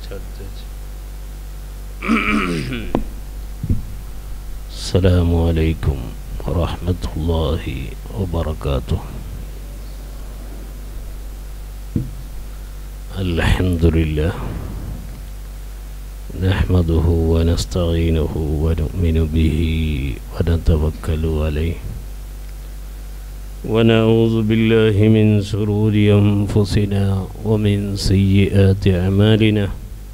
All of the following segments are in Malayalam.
السلام عليكم ورحمة الله وبركاته الحمد لله نحمده ونستعينه ونؤمن به ونتوكل عليه ونعوذ بالله من شرور أنفسنا ومن سيئات أعمالنا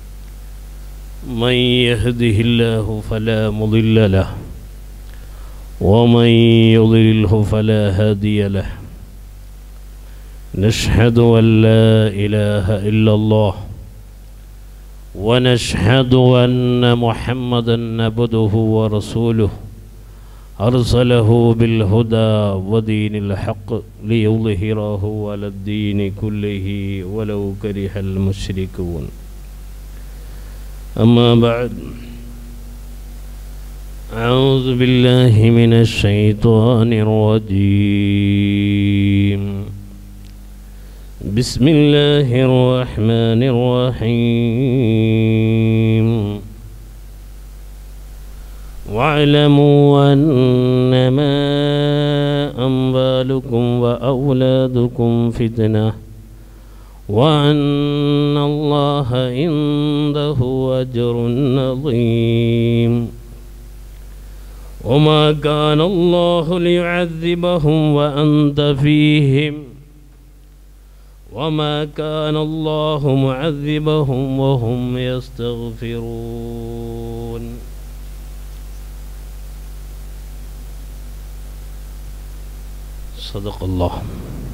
من يهده الله فلا مضل له ومن يضلله فلا هادي له نشهد أن لا إله إلا الله ونشهد أن محمدا عبده ورسوله أرسله بالهدى ودين الحق ليظهره على الدين كله ولو كره المشركون أما بعد أعوذ بالله من الشيطان الرجيم بسم الله الرحمن الرحيم واعلموا أنما أموالكم وأولادكم فتنة وأن الله عنده أجر عظيم وما كان الله ليعذبهم وأنت فيهم وما كان الله معذبهم وهم يستغفرون صدق الله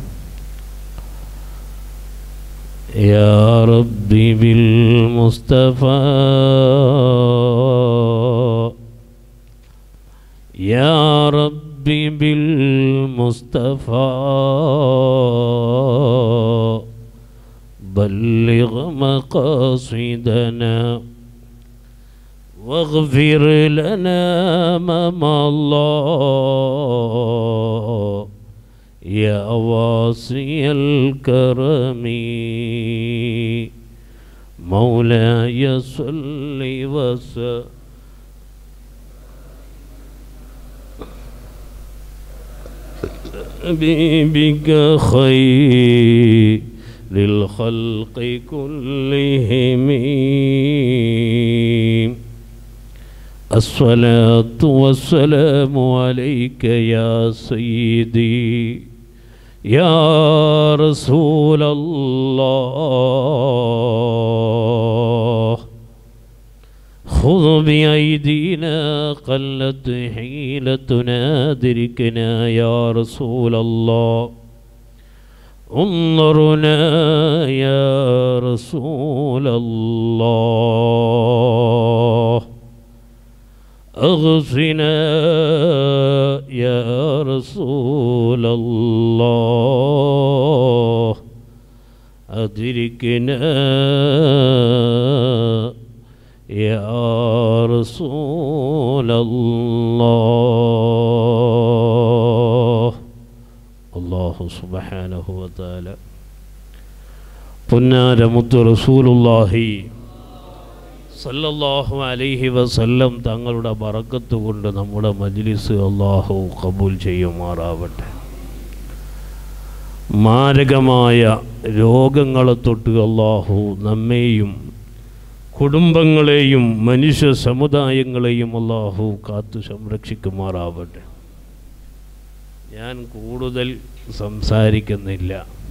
يا ربي بالمصطفى يا ربي بالمصطفى بلغ مقاصدنا واغفر لنا ما الله يا واسي الكرم مولاي صل وسلم بك خير للخلق كلهم الصلاة والسلام عليك يا سيدي يا رسول الله خذ بأيدينا قلت حيلتنا دركنا يا رسول الله انظرنا يا رسول الله اغفنا يا رسول الله أدركنا يا رسول الله الله سبحانه وتعالى പുന്നാരമുത്ത് റസൂലുള്ളാഹി സല്ലല്ലാഹു അലൈഹി വസല്ലം തങ്ങളുടെ ബറക്കത്ത് കൊണ്ട് നമ്മുടെ മജ്ലിസ് അള്ളാഹു കബൂൽ ചെയ്യുമാറാവട്ടെ മാരകമായ രോഗങ്ങളെ തൊട്ട് അള്ളാഹു നമ്മെയും കുടുംബങ്ങളെയും മനുഷ്യ സമുദായങ്ങളെയും അള്ളാഹു കാത്തു സംരക്ഷിക്കുമാറാവട്ടെ ഞാൻ കൂടുതൽ സംസാരിക്കുന്നില്ല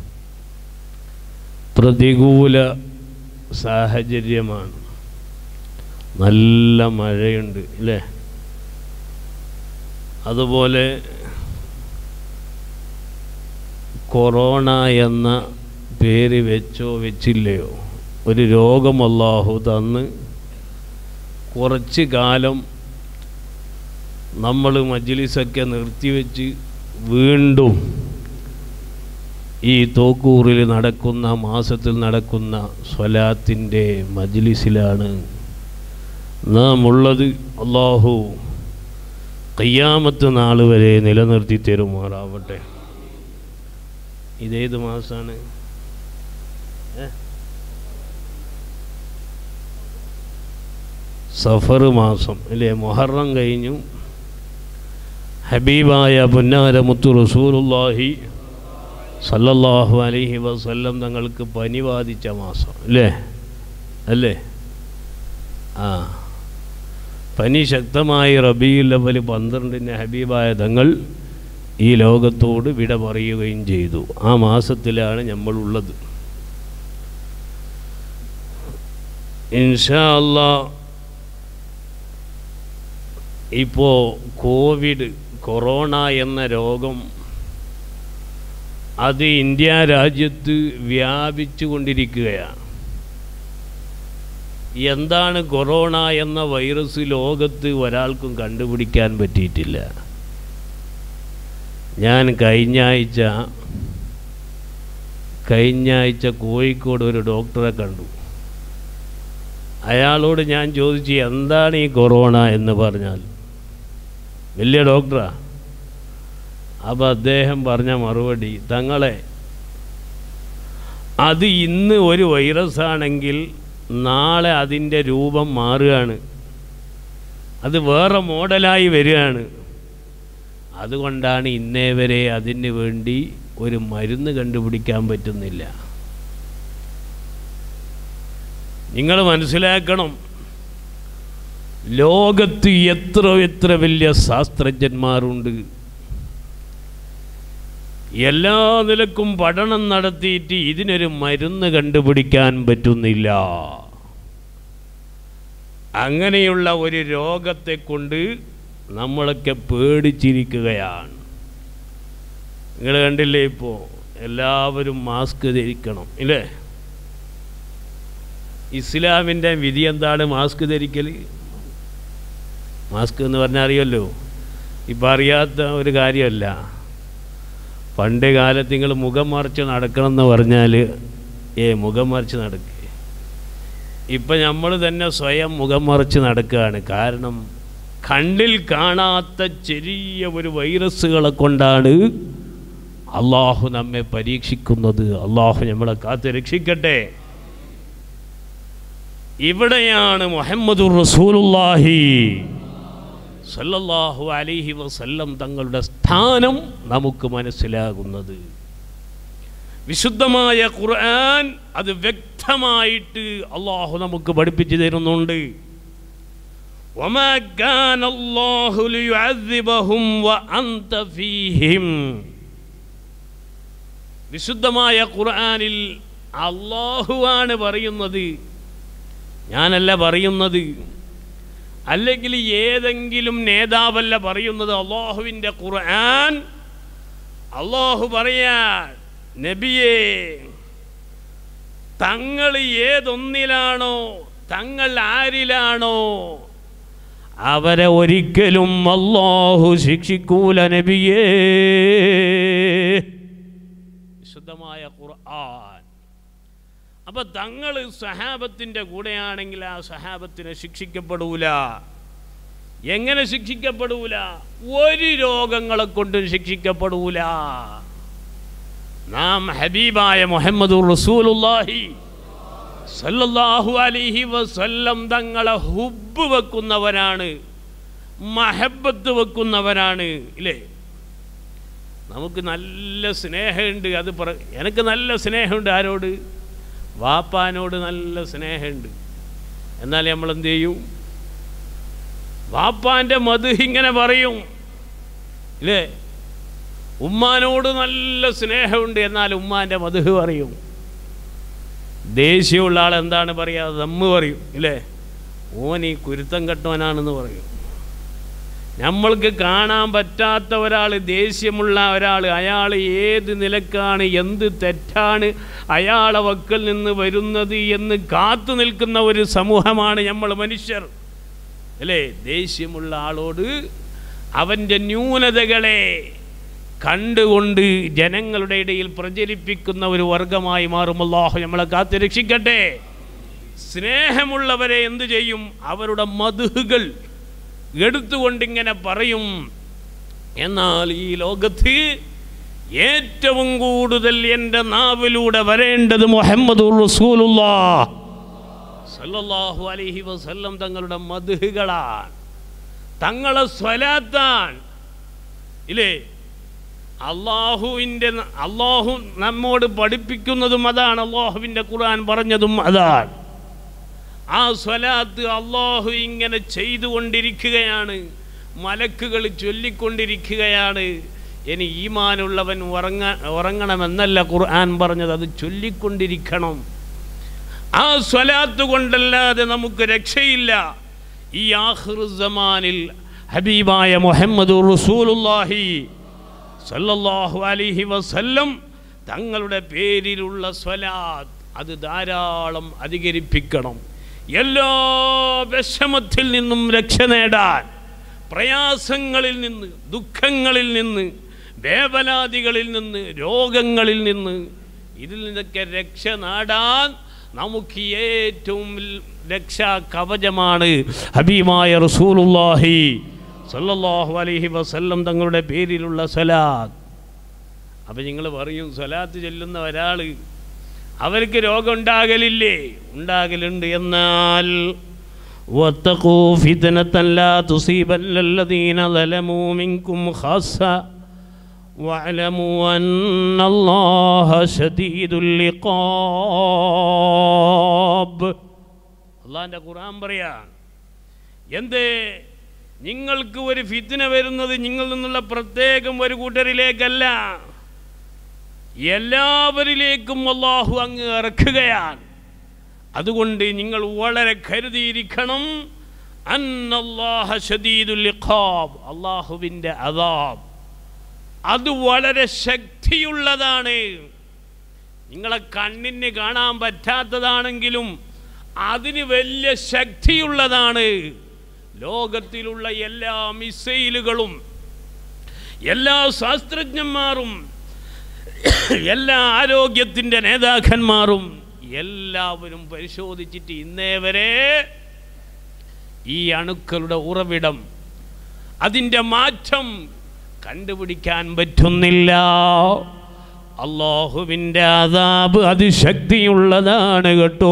പ്രതികൂല സാഹചര്യമാണ് നല്ല മഴയുണ്ട് അല്ലേ അതുപോലെ കൊറോണ എന്ന പേര് വെച്ചോ വെച്ചില്ലയോ ഒരു രോഗം അല്ലാഹു തന്ന് കുറച്ച് കാലം നമ്മൾ മജ്ലിസൊക്കെ നിർത്തിവെച്ച് വീണ്ടും ഈ തോക്കൂറിൽ നടക്കുന്ന മാസത്തിൽ നടക്കുന്ന സ്വലാത്തിൻ്റെ മജ്ലിസിലാണ് നാം ഉള്ളത് അള്ളാഹു കയ്യാമത്ത് നാൾ വരെ നിലനിർത്തി തരുമാറാവട്ടെ ഇതേത് മാസമാണ് സഫർ മാസം അല്ലേ മൊഹറം കഴിഞ്ഞു ഹബീബായ പുന്നാര മുത്തു റസൂലുല്ലാഹി സല്ലല്ലാഹു അലൈഹി വസല്ലം തങ്ങൾക്ക് പനി ബാധിച്ച മാസം അല്ലേ അല്ലേ ആ പനി ശക്തമായി റബീൽ അവൽ പന്ത്രണ്ടിന് ഹബീബായ തങ്ങൾ ഈ ലോകത്തോട് വിട പറയുകയും ചെയ്തു ആ മാസത്തിലാണ് നമ്മളുള്ളത് ഇൻഷാ അല്ലാ ഇപ്പോൾ കോവിഡ് കൊറോണ എന്ന രോഗം അത് ഇന്ത്യ രാജ്യത്ത് വ്യാപിച്ചു കൊണ്ടിരിക്കുകയാണ് എന്താണ് കൊറോണ എന്ന വൈറസ് ലോകത്ത് ഒരാൾക്കും കണ്ടുപിടിക്കാൻ പറ്റിയിട്ടില്ല ഞാൻ കഴിഞ്ഞ ആഴ്ച കഴിഞ്ഞ ആഴ്ച കോഴിക്കോട് ഒരു ഡോക്ടറെ കണ്ടു അയാളോട് ഞാൻ ചോദിച്ചു എന്താണ് ഈ കൊറോണ എന്ന് പറഞ്ഞാൽ വലിയ ഡോക്ടറാ അപ്പോൾ അദ്ദേഹം പറഞ്ഞ മറുപടി തങ്ങളെ അത് ഇന്ന് ഒരു വൈറസാണെങ്കിൽ നാളെ അതിൻ്റെ രൂപം മാറുകയാണ് അത് വേറെ മോഡലായി വരികയാണ് അതുകൊണ്ടാണ് ഇന്നേ വരെ അതിന് വേണ്ടി ഒരു മരുന്ന് കണ്ടുപിടിക്കാൻ പറ്റുന്നില്ല നിങ്ങൾ മനസ്സിലാക്കണം ലോകത്ത് എത്ര എത്ര വലിയ ശാസ്ത്രജ്ഞന്മാരുണ്ട് എല്ലാ നിലക്കും പഠനം നടത്തിയിട്ട് ഇതിനൊരു മരുന്ന് കണ്ടുപിടിക്കാൻ പറ്റുന്നില്ല അങ്ങനെയുള്ള ഒരു രോഗത്തെ കൊണ്ട് നമ്മളൊക്കെ പേടിച്ചിരിക്കുകയാണ് നിങ്ങൾ കണ്ടില്ലേ ഇപ്പോൾ എല്ലാവരും മാസ്ക് ധരിക്കണം ഇല്ലേ ഇസ്ലാമിൻ്റെ വിധി എന്താണ് മാസ്ക് ധരിക്കൽ മാസ്ക് എന്ന് പറഞ്ഞാൽ അറിയല്ലോ ഇപ്പം അറിയാത്ത ഒരു കാര്യമല്ല പണ്ട് കാലത്ത് നിങ്ങൾ മുഖം മറിച്ച് നടക്കണം എന്ന് പറഞ്ഞാൽ ഏ മുഖം മറിച്ച് നടക്കുക ഇപ്പം നമ്മൾ തന്നെ സ്വയം മുഖം മറിച്ച് നടക്കുകയാണ് കാരണം കണ്ണിൽ കാണാത്ത ചെറിയ ഒരു വൈറസുകളെ കൊണ്ടാണ് അള്ളാഹു നമ്മെ പരീക്ഷിക്കുന്നത് അള്ളാഹു നമ്മളെ കാത്ത് രക്ഷിക്കട്ടെ ഇവിടെയാണ് മുഹമ്മദുർ റസൂലുള്ളാഹി സല്ലല്ലാഹു അലൈഹി വസല്ലം തങ്ങളുടെ സ്ഥാനം നമുക്ക് മനസ്സിലാകുന്നത് വിശുദ്ധമായ ഖുർആൻ അത് വ്യക്തമായിട്ട് അള്ളാഹു നമുക്ക് പഠിപ്പിച്ചു തരുന്നുണ്ട് وما كان الله ليعذبهم وأنت فيهم വിശുദ്ധമായ ഖുർആനിൽ അള്ളാഹുവാണ് പറയുന്നത് ഞാനല്ല പറയുന്നത് അല്ലെങ്കിൽ ഏതെങ്കിലും നേതാവല്ല പറയുന്നത് അള്ളാഹുവിൻ്റെ ഖുർആൻ അള്ളാഹു പറയാ നബിയെ തങ്ങൾ ഏതൊന്നിലാണോ തങ്ങൾ ആരിലാണോ അവരെ ഒരിക്കലും അള്ളാഹു ശിക്ഷിക്കൂല നബിയേ വിശുദ്ധമായ ഖുർആൻ അപ്പൊ തങ്ങൾ സഹാബത്തിന്റെ കൂടെയാണെങ്കിൽ ആ സഹാബത്തിനെ ശിക്ഷിക്കപ്പെടൂല എങ്ങനെ ശിക്ഷിക്കപ്പെടൂല ഒരു രോഗങ്ങളെ കൊണ്ടും ശിക്ഷിക്കപ്പെടൂല നാം ഹബീബായ മുഹമ്മദ് റസൂലുള്ളാഹി സല്ലല്ലാഹു അലൈഹി വസല്ലം തങ്ങളെ ഹുബ് വെക്കുന്നവരാണ് മഹബത്ത് വെക്കുന്നവരാണ് ഇല്ലേ നമുക്ക് നല്ല സ്നേഹമുണ്ട് അത് പറ എനിക്ക് നല്ല സ്നേഹമുണ്ട് ആരോട് വാപ്പാനോട് നല്ല സ്നേഹമുണ്ട് എന്നാൽ നമ്മൾ എന്ത് ചെയ്യും വാപ്പാൻ്റെ മധു ഇങ്ങനെ പറയും ഇല്ലേ ഉമ്മാനോട് നല്ല സ്നേഹമുണ്ട് എന്നാൽ ഉമ്മാൻ്റെ മധു പറയും ദേഷ്യമുള്ള ആൾ എന്താണ് പറയുക ദമ്മ് പറയും ഇല്ലേ ഓൻ ഈ കുരുത്തം കെട്ടവനാണെന്ന് പറയും നമ്മൾക്ക് കാണാൻ പറ്റാത്ത ഒരാൾ ദേഷ്യമുള്ള ഒരാൾ അയാൾ ഏത് നിലക്കാണ് എന്ത് തെറ്റാണ് അയാളെ വക്കൽ നിന്ന് വരുന്നത് എന്ന് കാത്തു നിൽക്കുന്ന ഒരു സമൂഹമാണ് നമ്മൾ മനുഷ്യർ അല്ലേ ദേഷ്യമുള്ള ആളോട് അവൻ്റെ ന്യൂനതകളെ കണ്ടുകൊണ്ട് ജനങ്ങളുടെ ഇടയിൽ പ്രചരിപ്പിക്കുന്ന ഒരു വർഗമായി മാറും അല്ലാഹു നമ്മളെ കാത്ത് രക്ഷിക്കട്ടെ സ്നേഹമുള്ളവരെ എന്തു ചെയ്യും അവരുടെ മധുകൾ എടുത്തുകൊണ്ടിങ്ങനെ പറയും എന്നാൽ ഈ ലോകത്ത് ഏറ്റവും കൂടുതൽ എൻ്റെ നാവിലൂടെ വരേണ്ടത് മുഹമ്മദ് റസൂലുള്ള സല്ലല്ലാഹു അലൈഹി വസല്ലം തങ്ങളുടെ മധുഹുകളാണ് തങ്ങളെ സ്വലാത്താൻ ഇല്ലേ അള്ളാഹുവിൻ്റെ അള്ളാഹു നമ്മോട് പഠിപ്പിക്കുന്നതും അതാണ് അള്ളാഹുവിൻ്റെ ഖുർആൻ പറഞ്ഞതും അതാണ് ആ സ്വലാത്ത് അള്ളാഹു ഇങ്ങനെ ചെയ്തുകൊണ്ടിരിക്കുകയാണ് മലക്കുകൾ ചൊല്ലിക്കൊണ്ടിരിക്കുകയാണ് ഇനി ഈമാനുള്ളവൻ ഉറങ്ങ ഉറങ്ങണമെന്നല്ല ഖുർആൻ പറഞ്ഞത് അത് ചൊല്ലിക്കൊണ്ടിരിക്കണം ആ സ്വലാത്ത് കൊണ്ടല്ലാതെ നമുക്ക് രക്ഷയില്ല ഈ ആഹ്റുസമാനിൽ ഹബീബായ മുഹമ്മദ് റസൂലുല്ലാഹി സല്ലല്ലാഹു അലൈഹി വസല്ലം തങ്ങളുടെ പേരിലുള്ള സ്വലാത്ത് അത് ധാരാളം അധികരിപ്പിക്കണം എല്ലാ വിഷമത്തിൽ നിന്നും രക്ഷ നേടാൻ പ്രയാസങ്ങളിൽ നിന്ന് ദുഃഖങ്ങളിൽ നിന്ന് വേവലാതികളിൽ നിന്ന് രോഗങ്ങളിൽ നിന്ന് ഇതിൽ നിന്നൊക്കെ രക്ഷ നേടാൻ നമുക്ക് ഏറ്റവും രക്ഷാ കവചമാണ് ഹബീമായ റസൂലുല്ലാഹി സല്ലല്ലാഹു അലൈഹി വസല്ലം തങ്ങളുടെ പേരിലുള്ള സ്വലാത്ത് അപ്പം നിങ്ങൾ പറയും സ്വലാത്ത് ചെല്ലുന്ന ഒരാൾ അവർക്ക് രോഗം ഉണ്ടാകലില്ലേ ഉണ്ടാകലുണ്ട് എന്നാൽ واتقوا فتنة لا تصيبن الذين ظلموا منكم خاصة واعلموا أن الله شديد العقاب അള്ളാഹിൻ്റെ ഖുർആൻ പറയാൻ എന്തേ നിങ്ങൾക്ക് ഒരു ഫിത്തിന വരുന്നത് നിങ്ങളിൽ നിന്നുള്ള പ്രത്യേകം ഒരു കൂട്ടരിലേക്കല്ല എല്ലാവരിലേക്കും അള്ളാഹു അങ്ങ് ഇറക്കുകയാണ് അതുകൊണ്ട് നിങ്ങൾ വളരെ കരുതിയിരിക്കണം അന്നല്ലാഹ ഷദീദുൽ ഇഖാബ് അള്ളാഹുവിൻ്റെ അദാബ് അത് വളരെ ശക്തിയുള്ളതാണ് നിങ്ങളെ കണ്ണിന് കാണാൻ പറ്റാത്തതാണെങ്കിലും അതിന് വലിയ ശക്തിയുള്ളതാണ് ലോകത്തിലുള്ള എല്ലാ മിസൈലുകളും എല്ലാ ശാസ്ത്രജ്ഞന്മാരും എല്ലാ ആരോഗ്യത്തിൻ്റെ നേതാക്കന്മാരും എല്ലാവരും പരിശോധിച്ചിട്ട് ഇന്നേ വരെ ഈ അണുക്കളുടെ ഉറവിടം അതിൻ്റെ മാറ്റം കണ്ടുപിടിക്കാൻ പറ്റുന്നില്ല അള്ളാഹുവിൻ്റെ അതാബ് അതിശക്തിയുള്ളതാണ് കേട്ടോ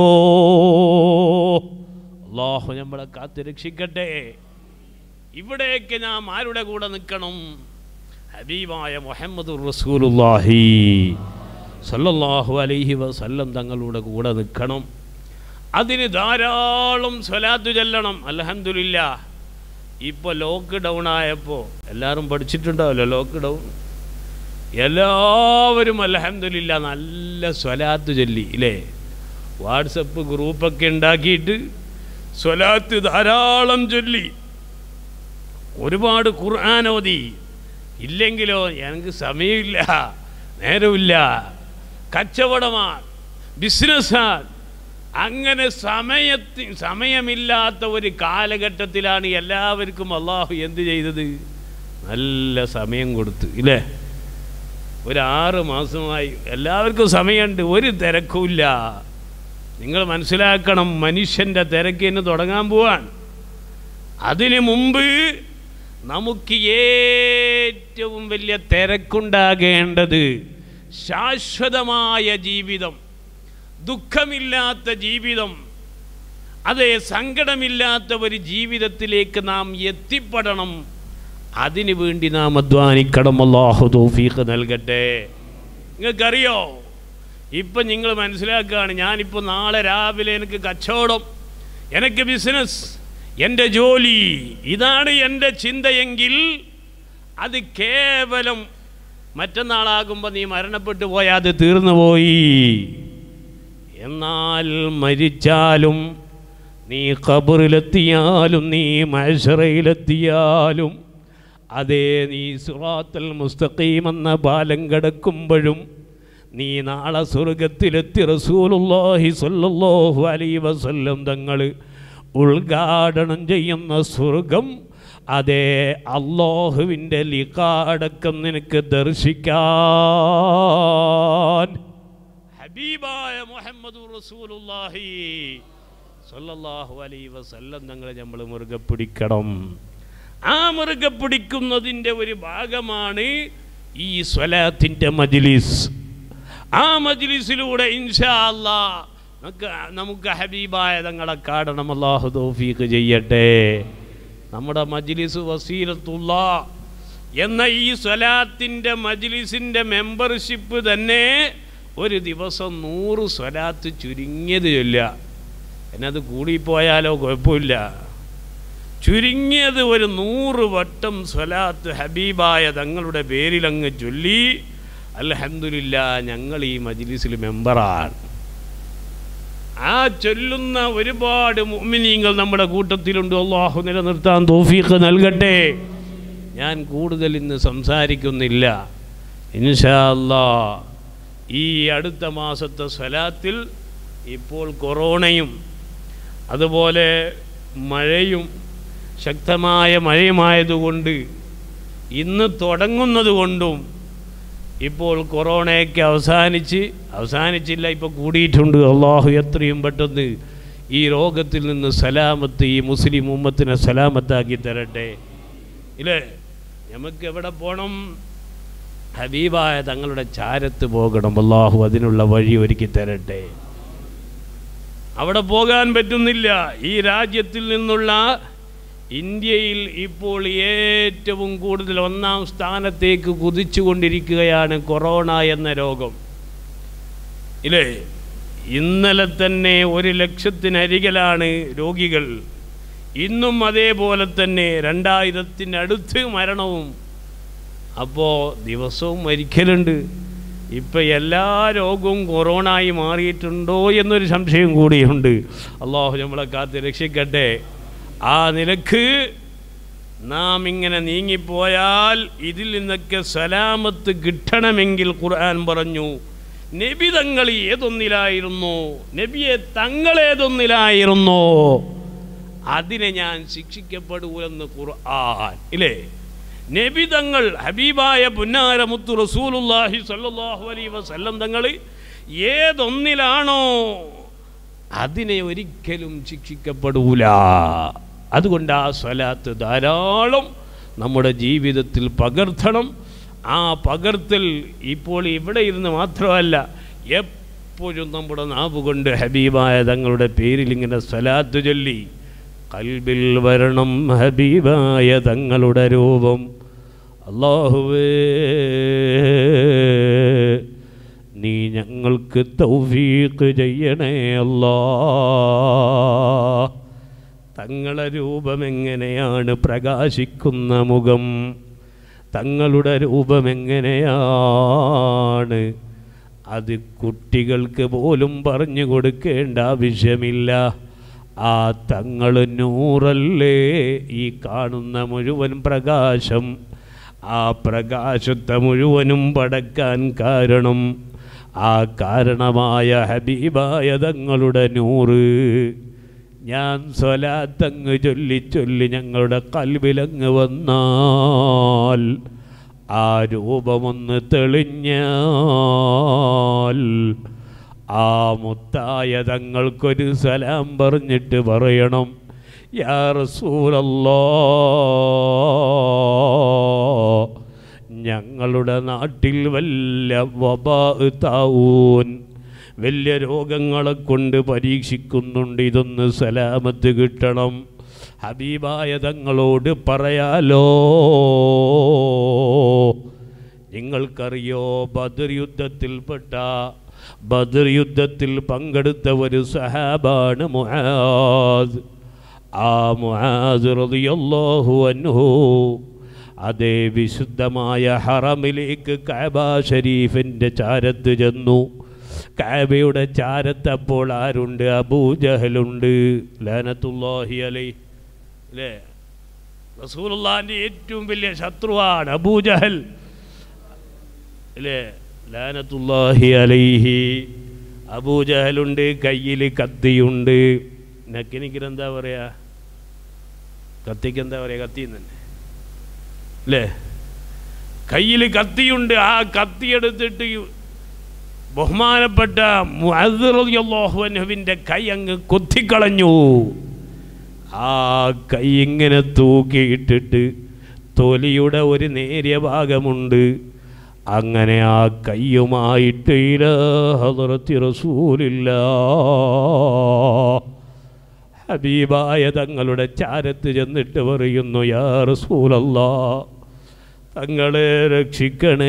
അള്ളാഹു നമ്മളെ കാത്തു രക്ഷിക്കട്ടെ ഇവിടേക്ക് നാം ആരുടെ കൂടെ നിൽക്കണം ഹബീബായ മുഹമ്മദ് റസൂലുല്ലാഹി സല്ലല്ലാഹു അലൈഹി വസല്ലം തങ്ങളുടെ കൂടെ നിൽക്കണം അതിന് ധാരാളം സ്വലാത്ത് ചെല്ലണം അലഹമില്ല ഇപ്പോൾ ലോക്ക് ഡൗൺ ആയപ്പോൾ എല്ലാവരും പഠിച്ചിട്ടുണ്ടാവല്ലോ ലോക്ക് ഡൗൺ എല്ലാവരും അലഹമില്ല നല്ല സ്വലാത്ത് ചൊല്ലി ഇല്ലേ വാട്സപ്പ് ഗ്രൂപ്പൊക്കെ ഉണ്ടാക്കിയിട്ട് സ്വലാത്ത് ധാരാളം ചൊല്ലി ഒരുപാട് ഖുർആൻ ഓതി ഇല്ലെങ്കിലോ എനിക്ക് സമയമില്ല നേരമില്ല കച്ചവടമാണ് ബിസിനസ്സാണ് അങ്ങനെ സമയത്തി സമയമില്ലാത്ത ഒരു കാലഘട്ടത്തിലാണ് എല്ലാവർക്കും അള്ളാഹു എന്ത് ചെയ്തത് നല്ല സമയം കൊടുത്ത് ഇല്ലേ ഒരു ആറ് മാസമായി എല്ലാവർക്കും സമയമുണ്ട് ഒരു തിരക്കുമില്ല നിങ്ങൾ മനസ്സിലാക്കണം മനുഷ്യൻ്റെ തിരക്കിന് തുടങ്ങാൻ പോവാൻ അതിനു മുമ്പ് നമുക്ക് ഏറ്റവും വലിയ തിരക്കുണ്ടാകേണ്ടത് ശാശ്വതമായ ജീവിതം ദുഃഖമില്ലാത്ത ജീവിതം അതേ സങ്കടമില്ലാത്ത ഒരു ജീവിതത്തിലേക്ക് നാം എത്തിപ്പെടണം അതിനു വേണ്ടി നാം അധ്വാനിക്കണം അള്ളാഹു തൗഫീഖ് നൽകട്ടെ നിങ്ങൾക്കറിയോ ഇപ്പം നിങ്ങൾ മനസ്സിലാക്കുകയാണ് ഞാനിപ്പോൾ നാളെ രാവിലെ എനിക്ക് കച്ചവടം എനിക്ക് ബിസിനസ് എൻ്റെ ജോലി ഇതാണ് എൻ്റെ ചിന്തയെങ്കിൽ അത് കേവലം മറ്റന്നാളാകുമ്പോൾ നീ മരണപ്പെട്ടു പോയാൽ അത് തീർന്നു പോയി എന്നാൽ മരിച്ചാലും നീ ഖബറിലെത്തിയാലും നീ മഴറയിലെത്തിയാലും അതേ നീ സുറാത്തൽ മുസ്തഖീം എന്ന പാലം കിടക്കുമ്പോഴും നീ നാളെ സ്വർഗത്തിലെത്തി റസൂലുള്ളാഹി സ്വല്ലല്ലാഹു അലൈഹി വസല്ലം തങ്ങൾ ഉദ്ഘാടനം ചെയ്യുന്ന സ്വർഗം അതേ അള്ളാഹുവിൻ്റെ ലിഖാടക്കം നിനക്ക് ദർശിക്കാൻ ഹബീബായ മുഹമ്മദ് റസൂലുള്ളാഹി സല്ലല്ലാഹു അലൈഹി വസല്ലം തങ്ങളെ നമ്മൾ മുറുകെ പിടിക്കണം ആ മുറുകെ പിടിക്കുന്നതിൻ്റെ ഒരു ഭാഗമാണ് ഈ സ്വലാത്തിൻ്റെ മജ്ലിസ് ആ മജ്ലിസിലൂടെ ഇൻഷാ അല്ലാ നമുക്ക് നമുക്ക് ഹബീബായ തങ്ങളെ കാണണം അള്ളാഹു തൗഫീഖ് ചെയ്യട്ടെ നമ്മുടെ മജ്ലിസ് വസീലത്തുള്ള എന്ന ഈ സ്വലാത്തിൻ്റെ മജ്ലിസിൻ്റെ മെമ്പർഷിപ്പ് തന്നെ ഒരു ദിവസം നൂറ് സ്വലാത്ത് ചുരുങ്ങിയത് ചൊല്ല എന്നത് കൂടിപ്പോയാലോ കുഴപ്പമില്ല ചുരുങ്ങിയത് ഒരു നൂറ് വട്ടം സ്വലാത്ത് ഹബീബായ തങ്ങളുടെ പേരിലങ്ങ് ചൊല്ലി അൽഹംദുലില്ല ഞങ്ങൾ ഈ മജ്ലിസിൽ മെമ്പറാണ് ആ ചൊല്ലുന്ന ഒരുപാട് മുഅ്മിനീങ്ങൾ നമ്മുടെ കൂട്ടത്തിലുണ്ട് അള്ളാഹു നിലനിർത്താൻ തോഫീഖ് നൽകട്ടെ ഞാൻ കൂടുതൽ ഇന്ന് സംസാരിക്കുന്നില്ല ഇൻഷാ അല്ലാ ഈ അടുത്ത മാസത്തെ സ്വലാത്തിൽ ഇപ്പോൾ കൊറോണയും അതുപോലെ മഴയും ശക്തമായ മഴയുമായതുകൊണ്ട് ഇന്ന് തുടങ്ങുന്നത് കൊണ്ടും ഇപ്പോൾ കൊറോണയൊക്കെ അവസാനിച്ച് അവസാനിച്ചില്ല ഇപ്പോൾ കൂടിയിട്ടുണ്ട് അള്ളാഹു എത്രയും പെട്ടെന്ന് ഈ രോഗത്തിൽ നിന്ന് സലാമത്ത് ഈ മുസ്ലിം ഉമ്മത്തിനെ സലാമത്താക്കി തരട്ടെ ഇല്ലേ നമുക്ക് എവിടെ പോകണം ഹബീബായ തങ്ങളുടെ ചാരത്ത് പോകണം അള്ളാഹു അതിനുള്ള വഴി ഒരുക്കി തരട്ടെ അവിടെ പോകാൻ പറ്റുന്നില്ല ഈ രാജ്യത്തിൽ നിന്നുള്ള ഇന്ത്യയിൽ ഇപ്പോൾ ഏറ്റവും കൂടുതൽ ഒന്നാം സ്ഥാനത്തേക്ക് കുതിച്ചുകൊണ്ടിരിക്കുകയാണ് കൊറോണ എന്ന രോഗം ഇല്ലേ ഇന്നലെ തന്നെ ഒരു ലക്ഷത്തിനരികിലാണ് രോഗികൾ ഇന്നും അതേപോലെ തന്നെ രണ്ടായിരത്തിനടുത്ത് മരണവും അപ്പോൾ ദിവസവും മരിക്കലുണ്ട് ഇപ്പം എല്ലാ രോഗവും കൊറോണയായി മാറിയിട്ടുണ്ടോ എന്നൊരു സംശയം കൂടിയുണ്ട് അള്ളാഹു നമ്മളെ കാത്ത് രക്ഷിക്കട്ടെ ആ നിലക്ക് നാം ഇങ്ങനെ നീങ്ങിപ്പോയാൽ ഇതിൽ നിന്നൊക്കെ സലാമത്ത് കിട്ടണമെങ്കിൽ ഖുർആൻ പറഞ്ഞു നബി തങ്ങൾ ഏതൊന്നിലായിരുന്നു നബിയെ തങ്ങൾ ഏതൊന്നിലായിരുന്നോ അതിനെ ഞാൻ ശിക്ഷിക്കപ്പെടൂലെന്ന് ഖുർആൻ ഇല്ലേ നബി തങ്ങൾ ഹബീബായ പുന്നാര മുത്തു റസൂലുല്ലാഹി സല്ലല്ലാഹു അലൈഹി വസല്ലം തങ്ങൾ ഏതൊന്നിലാണോ അതിനെ ഒരിക്കലും ശിക്ഷിക്കപ്പെടൂല അതുകൊണ്ട് ആ സ്വലാത്ത് ധാരാളം നമ്മുടെ ജീവിതത്തിൽ പകർത്തണം ആ പകർത്തൽ ഇപ്പോൾ ഇവിടെ ഇരുന്ന് മാത്രമല്ല എപ്പോഴും നമ്മുടെ നാവ് കൊണ്ട് ഹബീബായ തങ്ങളുടെ പേരിൽ ഇങ്ങനെ സ്വലാത്ത് ചൊല്ലി കൽബിൽ വരണം ഹബീബായ തങ്ങളുടെ രൂപം അള്ളാഹുവേ നീ ഞങ്ങൾക്ക് തൗഫീഖ് ചെയ്യണേ അല്ലാ തങ്ങളെ രൂപം എങ്ങനെയാണ് പ്രകാശിക്കുന്ന മുഖം തങ്ങളുടെ രൂപം എങ്ങനെയാണ് അത് കുട്ടികൾക്ക് പോലും പറഞ്ഞു കൊടുക്കേണ്ട ആവശ്യമില്ല ആ തങ്ങൾ നൂറല്ലേ ഈ കാണുന്ന മുഴുവൻ പ്രകാശം ആ പ്രകാശത്തെ മുഴുവനും പടക്കാൻ കാരണം ആ കാരണമായ ഹബീബായ തങ്ങളുടെ നൂറ് ഞാൻ സ്വലാത്തങ്ങ് ചൊല്ലി ചൊല്ലി ഞങ്ങളുടെ കൽവിലങ്ങ് വന്നാൽ ആ രൂപമൊന്ന് തെളിഞ്ഞാൽ ആ മുത്തായ തങ്ങൾക്കൊരു സലാം പറഞ്ഞിട്ട് പറയണം യാ റസൂലല്ലോ ഞങ്ങളുടെ നാട്ടിൽ വല്ല വബാ താവൂൻ വലിയ രോഗങ്ങളെ കൊണ്ട് പരീക്ഷിക്കുന്നുണ്ട് ഇതൊന്ന് സലാമത്ത് കിട്ടണം ഹബീബായ തങ്ങളോട് പറയാലോ നിങ്ങൾക്കറിയോ ബദർ യുദ്ധത്തിൽപ്പെട്ട ബദർ യുദ്ധത്തിൽ പങ്കെടുത്ത ഒരു സഹാബാണ് മുആദ് ആ മുആദ് റളിയല്ലാഹു അൻഹു അതേ വിശുദ്ധമായ ഹറമിലേക്ക് കഅബ ഷരീഫിൻ്റെ ചാരത്ത് ചെന്നു കഅബയുടെ ചാരത്തപ്പോൾ ആരുണ്ട് അബൂജഹലുണ്ട് ലാനത്തുല്ലാഹി അലൈ അല്ലേ റസൂലുള്ളാഹിൻ്റെ ഏറ്റവും വലിയ ശത്രുവാണ് അബൂജഹൽ അല്ലേ ലാനത്തുല്ലാഹി അലൈഹി അബൂജഹലുണ്ട് കയ്യിൽ കത്തിയുണ്ട് നക്കിനിക്ക് എന്താ പറയാ കത്തിക്ക് എന്താ പറയാ കത്തി തന്നെ അല്ലേ കയ്യിൽ കത്തിയുണ്ട് ആ കത്തിയെടുത്തിട്ട് ബഹുമാനപ്പെട്ട മുഅദ്ദിറുവിൻ്റെ കൈ അങ്ങ് കൊത്തിക്കളഞ്ഞു ആ കൈ ഇങ്ങനെ തൂക്കിയിട്ടിട്ട് തൊലിയുടെ ഒരു നേരിയ ഭാഗമുണ്ട് അങ്ങനെ ആ കയ്യുമായിട്ട് ഇലാ ഹദറത്തി റസൂലില്ല ഹബീബായ തങ്ങളുടെ ചാരത്ത് ചെന്നിട്ട് പറയുന്നു യാ റസൂലല്ലാ തങ്ങളെ രക്ഷിക്കണേ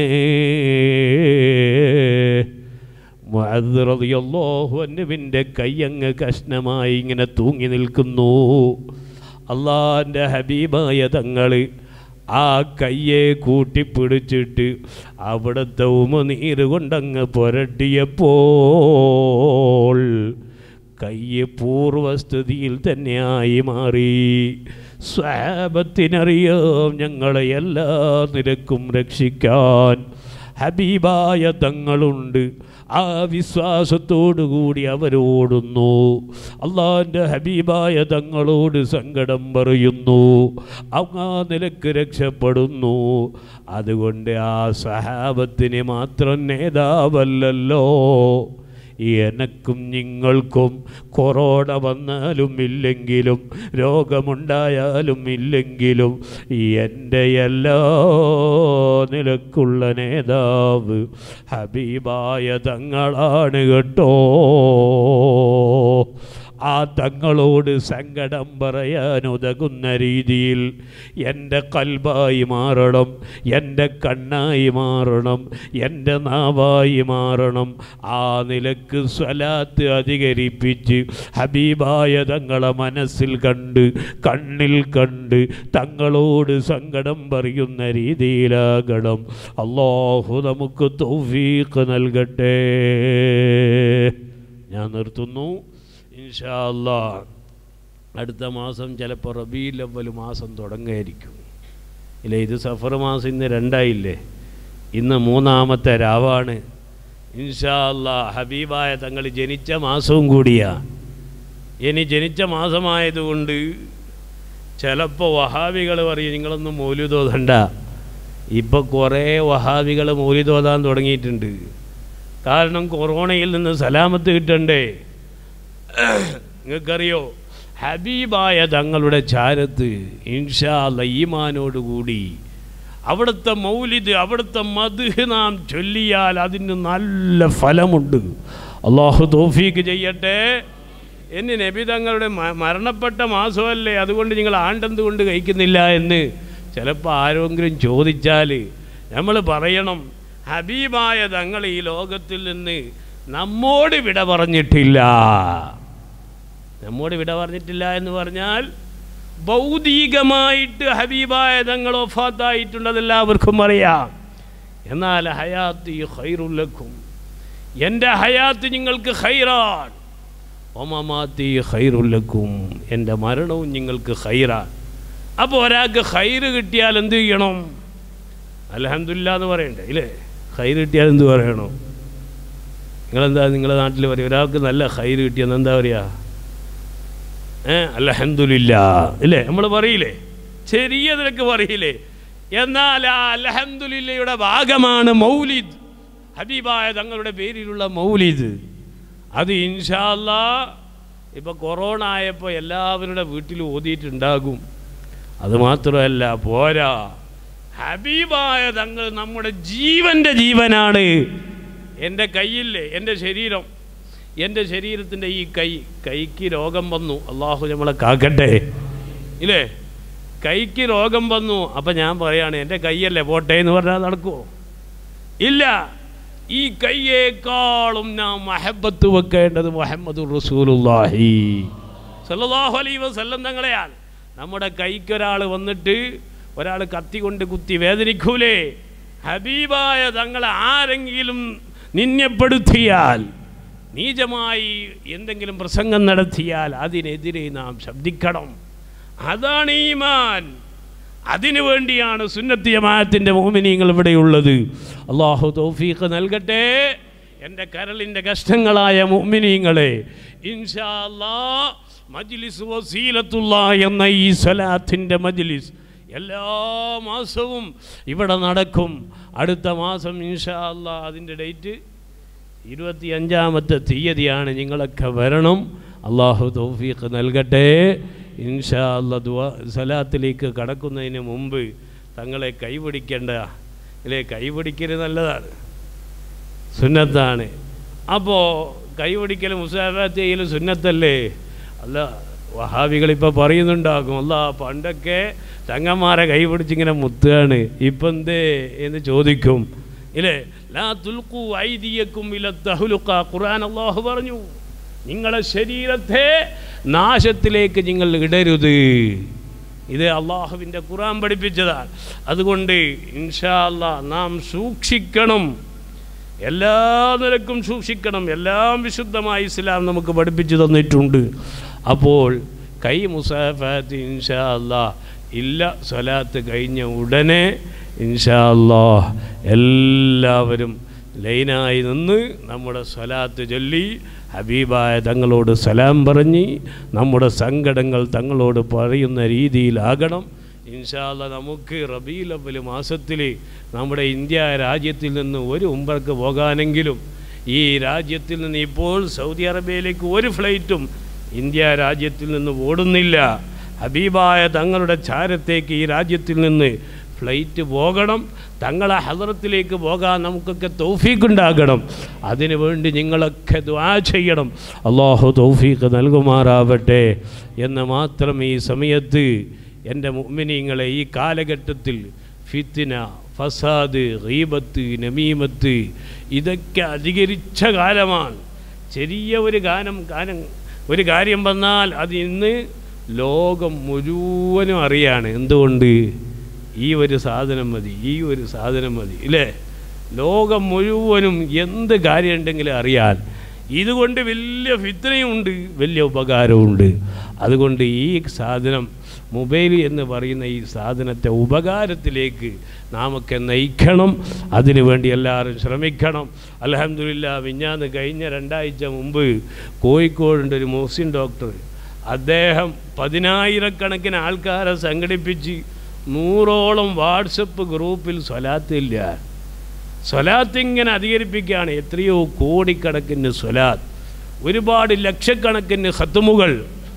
മുഅദ്റളിയല്ലാഹുവിൻ്റെ കയ്യങ്ങ് കഷ്ണമായി ഇങ്ങനെ തൂങ്ങി നിൽക്കുന്നു അള്ളാൻ്റെ ഹബീബായ തങ്ങൾ ആ കയ്യെ കൂട്ടിപ്പിടിച്ചിട്ട് അവിടുത്തെ ഉമനീര് കൊണ്ടങ്ങ് പുരട്ടിയപ്പോൾ കയ്യ് പൂർവസ്ഥിതിയിൽ തന്നെയായി മാറി സ്വാപത്തിനറിയാം ഞങ്ങളെ എല്ലാ നിരക്കും രക്ഷിക്കാൻ ഹബീബായ തങ്ങളുണ്ട് ആ വിശ്വാസത്തോടുകൂടി അവരോടുന്നു അള്ളാൻ്റെ ഹബീബായ തങ്ങളോട് സങ്കടം പറയുന്നു അങ്ങ് ആ നിലക്ക് രക്ഷപ്പെടുന്നു അതുകൊണ്ട് ആ സഹാബത്തിന് മാത്രം നേതാവല്ലല്ലോ എനക്കും നിങ്ങൾക്കും കൊറോണ വന്നാലും ഇല്ലെങ്കിലും രോഗമുണ്ടായാലും ഇല്ലെങ്കിലും എൻ്റെ എല്ലാ നിലക്കുള്ള നേതാവ് ഹബീബായ തങ്ങളാണ് കേട്ടോ ആ തങ്ങളോട് സങ്കടം പറയാൻ ഉതകുന്ന രീതിയിൽ എൻ്റെ കൽബായി മാറണം എൻ്റെ കണ്ണായി മാറണം എൻ്റെ നാവായി മാറണം ആ നിലക്ക് സ്വലാത്ത് അധികരിപ്പിച്ച് ഹബീബായ തങ്ങളെ മനസ്സിൽ കണ്ട് കണ്ണിൽ കണ്ട് തങ്ങളോട് സങ്കടം പറയുന്ന രീതിയിലാകണം അള്ളാഹു നമുക്ക് തൗഫീഖ് നൽകട്ടെ ഞാൻ നിർത്തുന്നു ഇൻഷാ അല്ലാ അടുത്ത മാസം ചിലപ്പോൾ റബീൽ അവൽ മാസം തുടങ്ങുമായിരിക്കും ഇല്ല ഇത് സഫർ മാസം ഇന്ന് രണ്ടായില്ലേ ഇന്ന് മൂന്നാമത്തെ രാവാണ് ഇൻഷാ അല്ലാ ഹബീബായ തങ്ങൾ ജനിച്ച മാസവും കൂടിയാ ഇനി ജനിച്ച മാസമായതുകൊണ്ട് ചിലപ്പോൾ വഹാബികൾ പറയും നിങ്ങളൊന്നും മൗലിതോതണ്ട ഇപ്പോൾ കുറേ വഹാബികൾ മൗലിതോതാൻ തുടങ്ങിയിട്ടുണ്ട് കാരണം കൊറോണയിൽ നിന്ന് സലാമത്ത് കിട്ടണ്ടേ നിങ്ങൾക്കറിയോ ഹബീബായ തങ്ങളുടെ ചാരത്ത് ഇൻഷാ ഈമാനോടുകൂടി അവിടുത്തെ മൗലിദ് അവിടുത്തെ മധു നാം ചൊല്ലിയാൽ അതിന് നല്ല ഫലമുണ്ട് അള്ളാഹു തോഫീക്ക് ചെയ്യട്ടെ എന്ന് നബി തങ്ങളുടെ മ- മരണപ്പെട്ട മാസമല്ലേ അതുകൊണ്ട് നിങ്ങൾ ആണ്ടെന്തുകൊണ്ട് കഴിക്കുന്നില്ല എന്ന് ചിലപ്പോൾ ആരെങ്കിലും ചോദിച്ചാൽ നമ്മൾ പറയണം ഹബീബായ തങ്ങൾ ഈ ലോകത്തിൽ നിന്ന് നമ്മോട് വിട പറഞ്ഞിട്ടില്ല നമ്മോട് വിട പറഞ്ഞിട്ടില്ല എന്ന് പറഞ്ഞാൽ ഭൗതികമായിട്ട് ഹബീബായ തങ്ങൾ ഒഫാത്തായിട്ടുണ്ട് അതെല്ലാവർക്കും അറിയാം എന്നാൽ ഹയാത്ത് ഈ ഹൈറുല്ലക്കും എൻ്റെ ഹയാത്ത് നിങ്ങൾക്ക് ഹൈറാൻ ഒമമാത്തി ഹൈറുല്ലക്കും എൻ്റെ മരണവും നിങ്ങൾക്ക് ഹൈറാൻ അപ്പോൾ ഒരാൾക്ക് ഹൈറ് കിട്ടിയാൽ എന്ത് ചെയ്യണം അലഹമില്ല എന്ന് പറയണ്ടേ ഇല്ലേ ഹൈറ് കിട്ടിയാൽ എന്ത് പറയണം നിങ്ങളെന്താ നിങ്ങളുടെ നാട്ടിൽ പറയും ഒരാൾക്ക് നല്ല ഹൈറ് കിട്ടിയെന്ന് എന്താ പറയുക ഏ അലഹമില്ല ഇല്ലേ നമ്മൾ പറയില്ലേ ചെറിയ നിരക്ക് പറയില്ലേ എന്നാൽ ആ അലഹമില്ലയുടെ ഭാഗമാണ് മൗലിദ് ഹബീബായ തങ്ങളുടെ പേരിലുള്ള മൗലിദ് അത് ഇൻഷാല്ല ഇപ്പോൾ കൊറോണ ആയപ്പോൾ എല്ലാവരുടെ വീട്ടിലും ഓതിയിട്ടുണ്ടാകും അത് മാത്രമല്ല പോരാ ഹബീബായ തങ്ങൾ നമ്മുടെ ജീവൻ്റെ ജീവനാണ് എൻ്റെ കയ്യില്ലേ എൻ്റെ ശരീരം എൻ്റെ ശരീരത്തിൻ്റെ ഈ കൈ കൈക്ക് രോഗം വന്നു അള്ളാഹു നമ്മളെ കാക്കട്ടെ ഇല്ലേ കൈക്ക് രോഗം വന്നു അപ്പം ഞാൻ പറയാണ് എൻ്റെ കൈയല്ലേ പോട്ടെ എന്ന് പറഞ്ഞാൽ നടക്കുമോ ഇല്ല ഈ കയ്യേക്കാളും നാം മഹബത്ത് വെക്കേണ്ടത് മുഹമ്മദ് റസൂലുല്ലാഹി സല്ലല്ലാഹു അലൈഹി വസല്ലം തങ്ങളെയാണ് നമ്മുടെ കൈക്കൊരാൾ വന്നിട്ട് ഒരാൾ കത്തി കൊണ്ട് കുത്തി വേദനിക്കൂലേ ഹബീബായ തങ്ങളെ ആരെങ്കിലും നിന്യപ്പെടുത്തിയാൽ നീചമായി എന്തെങ്കിലും പ്രസംഗം നടത്തിയാൽ അതിനെതിരെ നാം ശബ്ദിക്കണം അതാണ് ഈമാൻ അതിനു വേണ്ടിയാണ് സുന്നത്തി ജമാഅത്തിൻ്റെ മോമിനിയങ്ങൾ ഇവിടെയുള്ളത് അള്ളാഹു തൗഫീഖ് നൽകട്ടെ എൻ്റെ കരളിൻ്റെ കഷ്ടങ്ങളായ മോമിനിയങ്ങളെ ഇൻഷാ അല്ലാ മജ്ലിസ് വസീലത്തുള്ള എന്ന ഈ സ്വലാത്തിൻ്റെ മജ്ലിസ് എല്ലാ മാസവും ഇവിടെ നടക്കും അടുത്ത മാസം ഇൻഷാ അല്ലാ അതിൻ്റെ ഡേറ്റ് ഇരുപത്തി അഞ്ചാമത്തെ തീയതിയാണ് നിങ്ങളൊക്കെ വരണം അള്ളാഹു തൗഫീഖ് നൽകട്ടെ ഇൻഷാ അല്ലാ ദുആ സലാത്തിലേക്ക് കടക്കുന്നതിന് മുമ്പ് തങ്ങളെ കൈപിടിക്കേണ്ട ഇല്ലേ കൈ പിടിക്കൽ നല്ലതാണ് സുന്നത്താണ് അപ്പോൾ കൈ പിടിക്കൽ മുസാഫാത്ത് ചെയ്യൽ സുന്നത്തല്ലേ അല്ല വഹാബികളിപ്പോൾ പറയുന്നുണ്ടാകും അല്ല പണ്ടൊക്കെ തങ്ങന്മാരെ കൈ പിടിച്ചിങ്ങനെ മുത്തുകയാണ് ഇപ്പം എന്തേ എന്ന് ചോദിക്കും ഇല്ലേ ലാ തുൽക്കു ഐദിയക്കും ഇല തഹുലുക്ക ഖുർആൻ അള്ളാഹു പറഞ്ഞു നിങ്ങളെ ശരീരത്തെ നാശത്തിലേക്ക് നിങ്ങൾ ഇടരുത് ഇത് അള്ളാഹുവിൻ്റെ ഖുർആൻ പഠിപ്പിച്ചതാണ് അതുകൊണ്ട് ഇൻഷാ അല്ലാ നാം സൂക്ഷിക്കണം എല്ലാ നിലക്കും സൂക്ഷിക്കണം എല്ലാം വിശുദ്ധമായി ഇസ്ലാം നമുക്ക് പഠിപ്പിച്ചു തന്നിട്ടുണ്ട് അപ്പോൾ കൈ മുസാഫാത്ത് ഇൻഷാ അല്ലാ ഇല്ല സ്വലാത്ത് കഴിഞ്ഞ ഉടനെ ഇൻഷാ അല്ലാ എല്ലാവരും ലൈനായി നിന്ന് നമ്മുടെ സ്വലാത്ത് ചൊല്ലി ഹബീബായ തങ്ങളോട് സലാം പറഞ്ഞ് നമ്മുടെ സങ്കടങ്ങൾ തങ്ങളോട് പറയുന്ന രീതിയിലാകണം ഇൻഷാല്ല നമുക്ക് റബീൽ അവൽ മാസത്തിൽ നമ്മുടെ ഇന്ത്യ രാജ്യത്തിൽ നിന്ന് ഒരു ഉമ്പർക്ക് പോകാനെങ്കിലും ഈ രാജ്യത്തിൽ നിന്ന് ഇപ്പോൾ സൗദി അറേബ്യയിലേക്ക് ഒരു ഫ്ലൈറ്റും ഇന്ത്യ രാജ്യത്തിൽ നിന്ന് ഓടുന്നില്ല ഹബീബായ തങ്ങളുടെ ചാരത്തേക്ക് ഈ രാജ്യത്തിൽ നിന്ന് ഫ്ലൈറ്റ് പോകണം തങ്ങളെ ഹദറത്തിലേക്ക് പോകാൻ നമുക്കൊക്കെ തൗഫീഖുണ്ടാകണം അതിനു വേണ്ടി നിങ്ങളൊക്കെ ദ്വാ ചെയ്യണം അള്ളാഹു തൗഫീഖ് നൽകുമാറാവട്ടെ എന്ന് മാത്രം ഈ സമയത്ത് എൻ്റെ മുഅ്മിനീങ്ങളെ ഈ കാലഘട്ടത്തിൽ ഫിത്തിന ഫസാദ് ഗീബത്ത് നമീമത്ത് ഇതൊക്കെ അധികരിച്ച കാലമാണ് ചെറിയ ഒരു ഗാനം ഗാനം ഒരു കാര്യം വന്നാൽ അത് ഇന്ന് ലോകം മുഴുവനും അറിയാണ് എന്തുകൊണ്ട് ഈ ഒരു സാധനം മതി ഈ ഒരു സാധനം മതി ഇല്ലേ ലോകം മുഴുവനും എന്ത് കാര്യമുണ്ടെങ്കിലും അറിയാൻ ഇതുകൊണ്ട് വലിയ ഫിത്തനയുണ്ട് വലിയ ഉപകാരമുണ്ട് അതുകൊണ്ട് ഈ സാധനം മൊബൈൽ എന്ന് പറയുന്ന ഈ സാധനത്തെ ഉപകാരത്തിലേക്ക് നാമൊക്കെ നയിക്കണം അതിനു വേണ്ടി എല്ലാവരും ശ്രമിക്കണം അലഹമില്ല മിഞ്ഞാന്ന് കഴിഞ്ഞ രണ്ടാഴ്ച മുമ്പ് കോഴിക്കോടുണ്ട് ഒരു മുസ്ലിം ഡോക്ടർ അദ്ദേഹം പതിനായിരക്കണക്കിന് ആൾക്കാരെ സംഘടിപ്പിച്ച് നൂറോളം വാട്സപ്പ് ഗ്രൂപ്പിൽ സ്വലാത്തില്ല സ്വലാത്ത് ഇങ്ങനെ അധികരിപ്പിക്കുകയാണ് എത്രയോ കോടിക്കണക്കിന് സ്വലാത്ത് ഒരുപാട് ലക്ഷക്കണക്കിന് ഹത്തുമുകൾ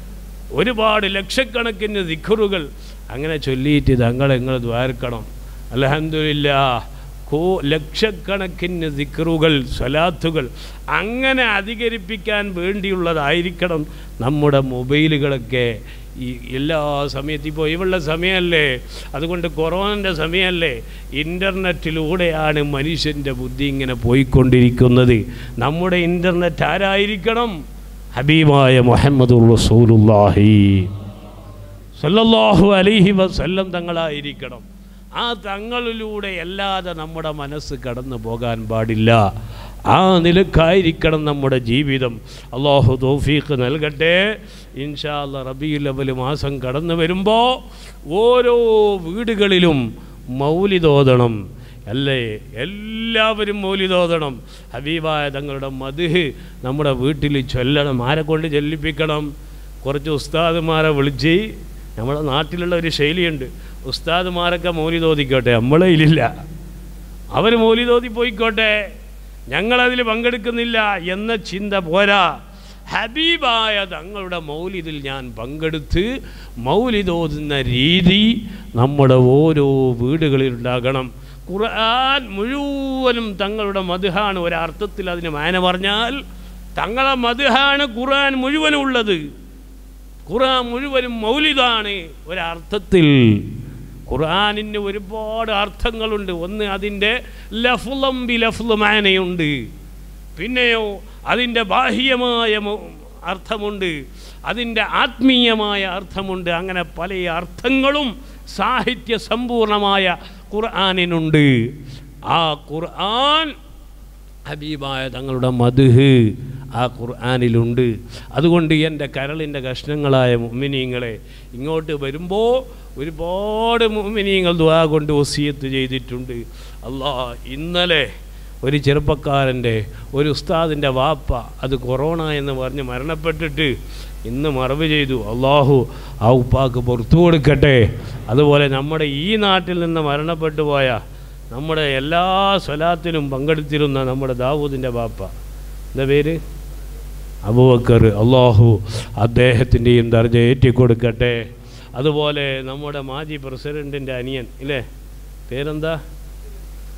ഒരുപാട് ലക്ഷക്കണക്കിന് ദിഖറുകൾ അങ്ങനെ ചൊല്ലിയിട്ട് തങ്ങൾ നിങ്ങൾ ദ്വാരക്കണം അലഹമില്ല കോ ലക്ഷക്കണക്കിന് ദിക്റുകൾ സ്വലാത്തുകൾ അങ്ങനെ അധികരിപ്പിക്കാൻ വേണ്ടിയുള്ളതായിരിക്കണം നമ്മുടെ മൊബൈലുകളൊക്കെ ഈ എല്ലാ സമയത്തും ഇപ്പോൾ ഇവളുടെ സമയമല്ലേ അതുകൊണ്ട് കൊറോണൻ്റെ സമയമല്ലേ ഇൻ്റർനെറ്റിലൂടെയാണ് മനുഷ്യൻ്റെ ബുദ്ധി ഇങ്ങനെ പോയിക്കൊണ്ടിരിക്കുന്നത് നമ്മുടെ ഇൻ്റർനെറ്റ് ആരായിരിക്കണം ഹബീബായ മുഹമ്മദ് റസൂലുല്ലാഹി സല്ലല്ലാഹു അലൈഹി വസല്ലം തങ്ങളായിരിക്കണം ആ തങ്ങളിലൂടെ അല്ലാതെ നമ്മുടെ മനസ്സ് കടന്നു പോകാൻ പാടില്ല ആ നിലക്കായിരിക്കണം നമ്മുടെ ജീവിതം അള്ളാഹു തൗഫീഖ് നൽകട്ടെ ഇൻഷാ അല്ലാ റബിയുൽ അവൽ മാസം കടന്നു വരുമ്പോൾ ഓരോ വീടുകളിലും മൗലിതോദണം അല്ലേ എല്ലാവരും മൗലിതോദണം ഹബീബായ തങ്ങളുടെ മധുഹ് നമ്മുടെ വീട്ടിൽ ചൊല്ലണം ആരെ കൊണ്ട് ചൊല്ലിപ്പിക്കണം കുറച്ച് ഉസ്താദുമാരെ വിളിച്ച് നമ്മുടെ നാട്ടിലുള്ള ഒരു ശൈലിയുണ്ട് ഉസ്താദുമാരൊക്കെ മൗലിതോദിക്കോട്ടെ നമ്മളെ ഇല്ല അവർ മൗലിതോതി പോയിക്കോട്ടെ ഞങ്ങളതിൽ പങ്കെടുക്കുന്നില്ല എന്ന ചിന്ത പോരാ ഹബീബായ തങ്ങളുടെ മൗലിദിൽ ഞാൻ പങ്കെടുത്ത് മൗലിതോതുന്ന രീതി നമ്മുടെ ഓരോ വീടുകളിൽ ഉണ്ടാകണം ഖുർആൻ മുഴുവനും തങ്ങളുടെ മധുഹാണ് ഒരർത്ഥത്തിൽ അതിന് മാന പറഞ്ഞാൽ തങ്ങളെ മധുഹാണ് ഖുർആൻ മുഴുവനും ഉള്ളത് ഖുർആൻ മുഴുവനും മൗലിദാണ് ഒരർത്ഥത്തിൽ ഖുർആനിന് ഒരുപാട് അർത്ഥങ്ങളുണ്ട് ഒന്ന് അതിൻ്റെ ലഫ്ലംബി ലഫ്ലുമാനയുണ്ട് പിന്നെയോ അതിൻ്റെ ബാഹ്യമായ മു- അർത്ഥമുണ്ട് അതിൻ്റെ ആത്മീയമായ അർത്ഥമുണ്ട് അങ്ങനെ പല അർത്ഥങ്ങളും സാഹിത്യ സമ്പൂർണമായ ഖുർആനിനുണ്ട് ആ ഖുർആൻ ഹബീബായ തങ്ങളുടെ മധുഹ് ആ ഖുർആാനിലുണ്ട് അതുകൊണ്ട് എൻ്റെ കരളിൻ്റെ കഷ്ണങ്ങളായ മുഅ്മിനീങ്ങളെ ഇങ്ങോട്ട് വരുമ്പോൾ ഒരുപാട് മുഅ്മിനീങ്ങൾ ദുആ കൊണ്ട് വസിയത്ത് ചെയ്തിട്ടുണ്ട് അല്ലാ ഇന്നലെ ഒരു ചെറുപ്പക്കാരൻ്റെ ഒരു ഉസ്താദിൻ്റെ വാപ്പ അത് കൊറോണ എന്ന് പറഞ്ഞ് മരണപ്പെട്ടിട്ട് ഇന്ന് മറവ് ചെയ്തു അള്ളാഹു ആ ഉപ്പാക്ക് പുറത്തു കൊടുക്കട്ടെ അതുപോലെ നമ്മുടെ ഈ നാട്ടിൽ നിന്ന് മരണപ്പെട്ടു പോയ നമ്മുടെ എല്ലാ സ്വലാത്തിലും പങ്കെടുത്തിരുന്ന നമ്മുടെ ദാവൂദിൻ്റെ ബാപ്പ എന്താ പേര് അബുബക്കർ അള്ളാഹു അദ്ദേഹത്തിൻ്റെയും ദർജ ഏറ്റിക്കൊടുക്കട്ടെ അതുപോലെ നമ്മുടെ മാജി പ്രസിഡൻറ്റിൻ്റെ അനിയൻ ഇല്ലേ പേരെന്താ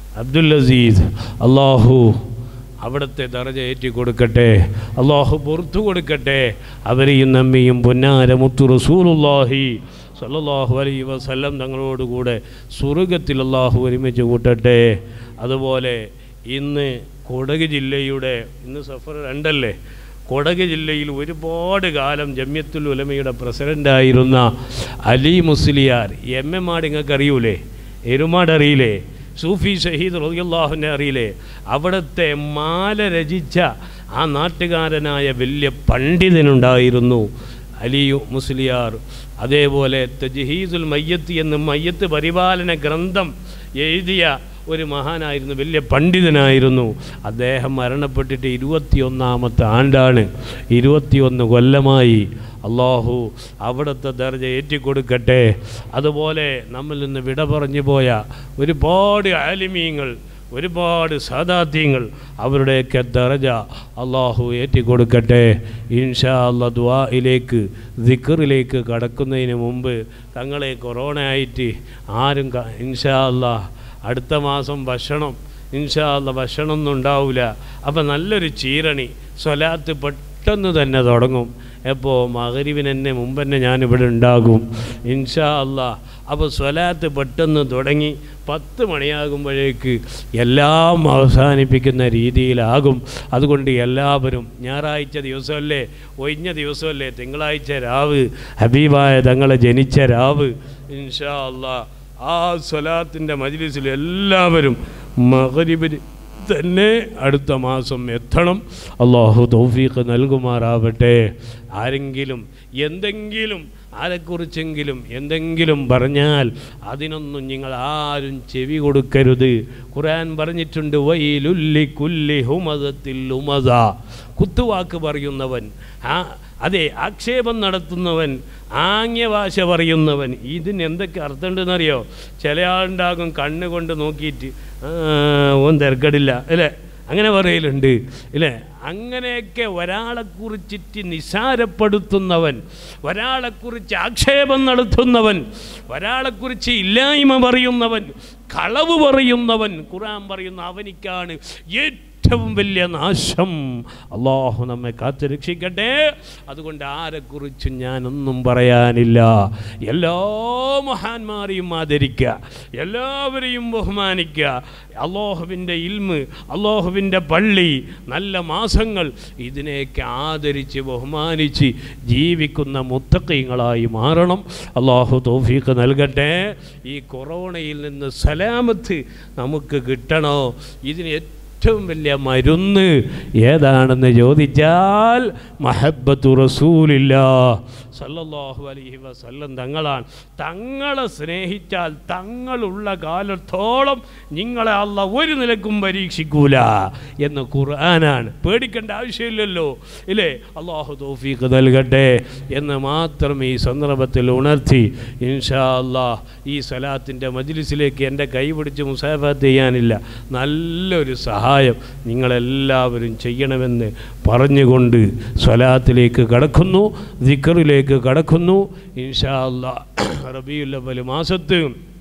അബ്ദുൽ അസീസ് അള്ളാഹു അവിടുത്തെ ദറജ ഏറ്റി കൊടുക്കട്ടെ അള്ളാഹു പുറത്തു കൊടുക്കട്ടെ അവരെയും നമ്മയും പൊന്നാര മുത്തു റസൂലുല്ലാഹി സല്ലല്ലാഹു അലൈഹി വസല്ലം തങ്ങളോടുകൂടെ സ്വർഗത്തിൽ അള്ളാഹു ഒരുമിച്ച് കൂട്ടട്ടെ അതുപോലെ ഇന്ന് കൊടക് ജില്ലയുടെ ഇന്ന് സഫർ രണ്ടല്ലേ കൊടക് ജില്ലയിൽ ഒരുപാട് കാലം ജമ്യത്തുൽ ഉലമയുടെ പ്രസിഡൻ്റായിരുന്ന അലി മുസ്ലിയാർ എം എം ആട് നിങ്ങൾക്ക് അറിയൂലേ എരുമാട് അറിയില്ലേ സൂഫി ഷഹീദ് റളിയല്ലാഹുവിനെ അറിയില്ലേ അവിടുത്തെ മാല രചിച്ച ആ നാട്ടുകാരനായ വലിയ പണ്ഡിതനുണ്ടായിരുന്നു അലിയു മുസ്ലിയാർ അതേപോലെ തജ്ഹീദുൽ മയ്യത്ത് എന്ന് മയ്യത്ത് പരിപാലന ഗ്രന്ഥം എഴുതിയ ഒരു മഹാനായിരുന്നു വലിയ പണ്ഡിതനായിരുന്നു അദ്ദേഹം മരണപ്പെട്ടിട്ട് ഇരുപത്തിയൊന്നാമത്തെ ആണ്ടാണ് ഇരുപത്തിയൊന്ന് കൊല്ലമായി അള്ളാഹു അവിടുത്തെ ദർജ ഏറ്റിക്കൊടുക്കട്ടെ അതുപോലെ നമ്മിൽ നിന്ന് വിട പറഞ്ഞു പോയ ഒരുപാട് ആലിമീങ്ങൾ ഒരുപാട് സാദാത്യങ്ങൾ അവരുടെയൊക്കെ ദറജ അള്ളാഹു ഏറ്റിക്കൊടുക്കട്ടെ ഇൻഷാ അല്ല ദ്വായിലേക്ക് ദിക്കറിലേക്ക് കടക്കുന്നതിന് മുമ്പ് തങ്ങളെ കൊറോണ ആയിട്ട് ആരും ക- ഇൻഷാ അല്ലാ അടുത്ത മാസം ഭക്ഷണം ഇൻഷാ അല്ല ഭക്ഷണമൊന്നും ഉണ്ടാവില്ല അപ്പം നല്ലൊരു ചീരണി സ്വലാത്ത് പെട്ടെന്ന് തന്നെ തുടങ്ങും എപ്പോൾ മകരിവിന് തന്നെ മുമ്പ് തന്നെ ഞാനിവിടെ ഉണ്ടാകും ഇൻഷാ അല്ലാ അപ്പോൾ സ്വലാത്ത് പെട്ടെന്ന് തുടങ്ങി പത്ത് മണിയാകുമ്പോഴേക്ക് എല്ലാം അവസാനിപ്പിക്കുന്ന രീതിയിലാകും അതുകൊണ്ട് എല്ലാവരും ഞായറാഴ്ച ദിവസമല്ലേ ഒഴിഞ്ഞ ദിവസമല്ലേ തിങ്കളാഴ്ച രാവ് ഹബീബായ തങ്ങളെ ജനിച്ച രാവ് ഇൻഷാ അല്ലാ ആ സ്വലാത്തിൻ്റെ മജ്ലിസിൽ എല്ലാവരും മകരിബിന് തന്നെ അടുത്ത മാസം എത്തണം അള്ളാഹു തൗഫീഖ് നൽകുമാറാവട്ടെ ആരെങ്കിലും എന്തെങ്കിലും ആരെക്കുറിച്ചെങ്കിലും എന്തെങ്കിലും പറഞ്ഞാൽ അതിനൊന്നും നിങ്ങൾ ആരും ചെവി കൊടുക്കരുത് ഖുർആൻ പറഞ്ഞിട്ടുണ്ട് വൈലുല്ലി കുല്ലി ഹുമദത്തിൽ ഉമദ കുത്തുവാക്ക് പറയുന്നവൻ ആ അതെ ആക്ഷേപം നടത്തുന്നവൻ ആംഗ്യഭാഷ പറയുന്നവൻ ഇതിന് എന്തൊക്കെ അർത്ഥമുണ്ടെന്നറിയോ ചില ആളുണ്ടാകും കണ്ണ് കൊണ്ട് നോക്കിയിട്ട് "ആ, ഓൻ തിരക്കടില്ല അല്ലേ അങ്ങനെ പറയലുണ്ട് ഇല്ലേ അങ്ങനെയൊക്കെ ഒരാളെക്കുറിച്ചിട്ട് നിസാരപ്പെടുത്തുന്നവൻ ഒരാളെക്കുറിച്ച് ആക്ഷേപം നടത്തുന്നവൻ ഒരാളെക്കുറിച്ച് ഇല്ലായ്മ പറയുന്നവൻ കളവ് പറയുന്നവൻ ഖുർആൻ പറയുന്ന അവനിക്കാണ് ഏറ്റവും വലിയ നാശം അള്ളാഹു നമ്മെ കാത്തു രക്ഷിക്കട്ടെ അതുകൊണ്ട് ആരെക്കുറിച്ചും ഞാനൊന്നും പറയാനില്ല എല്ലാ മഹാന്മാരെയും ആദരിക്കുക എല്ലാവരെയും ബഹുമാനിക്കുക അള്ളാഹുവിൻ്റെ ഇൽമ് അള്ളാഹുവിൻ്റെ പള്ളി നല്ല മാസങ്ങൾ ഇതിനെയൊക്കെ ആദരിച്ച് ബഹുമാനിച്ച് ജീവിക്കുന്ന മുത്തക്കൈങ്ങളായി മാറണം അള്ളാഹു തോഫീക്ക് നൽകട്ടെ ഈ കൊറോണയിൽ നിന്ന് സലാമത്ത് നമുക്ക് കിട്ടണോ ഇതിന് ഏറ്റവും വലിയ മരുന്ന് ഏതാണെന്ന് ചോദിച്ചാൽ മഹബത്തു റസൂലില്ല സല്ലല്ലാഹു അലൈഹി വസല്ലം തങ്ങളാണ് തങ്ങളെ സ്നേഹിച്ചാൽ തങ്ങളുള്ള കാലത്തോളം നിങ്ങളെ അല്ല ഒരു നിലക്കും പരീക്ഷിക്കൂല എന്ന് ഖുർആനാണ് പേടിക്കേണ്ട ആവശ്യമില്ലല്ലോ ഇല്ലേ അള്ളാഹു തൗഫീഖ് നൽകട്ടെ എന്ന് മാത്രം ഈ സന്ദർഭത്തിൽ ഉണർത്തി ഇൻഷാ അല്ലാഹ് ഈ സലാത്തിൻ്റെ മജ്ലിസിലേക്ക് എൻ്റെ കൈ പിടിച്ച് മുസാഫാത്ത് ചെയ്യാനില്ല നല്ലൊരു സഹായം നിങ്ങളെല്ലാവരും ചെയ്യണമെന്ന് പറഞ്ഞുകൊണ്ട് സ്വലാത്തിലേക്ക് കടക്കുന്നു ദിക്കറിലേക്ക് കടക്കുന്നു ഇൻഷാ അല്ലാ റബിയുല്ലവൽ മാസത്ത്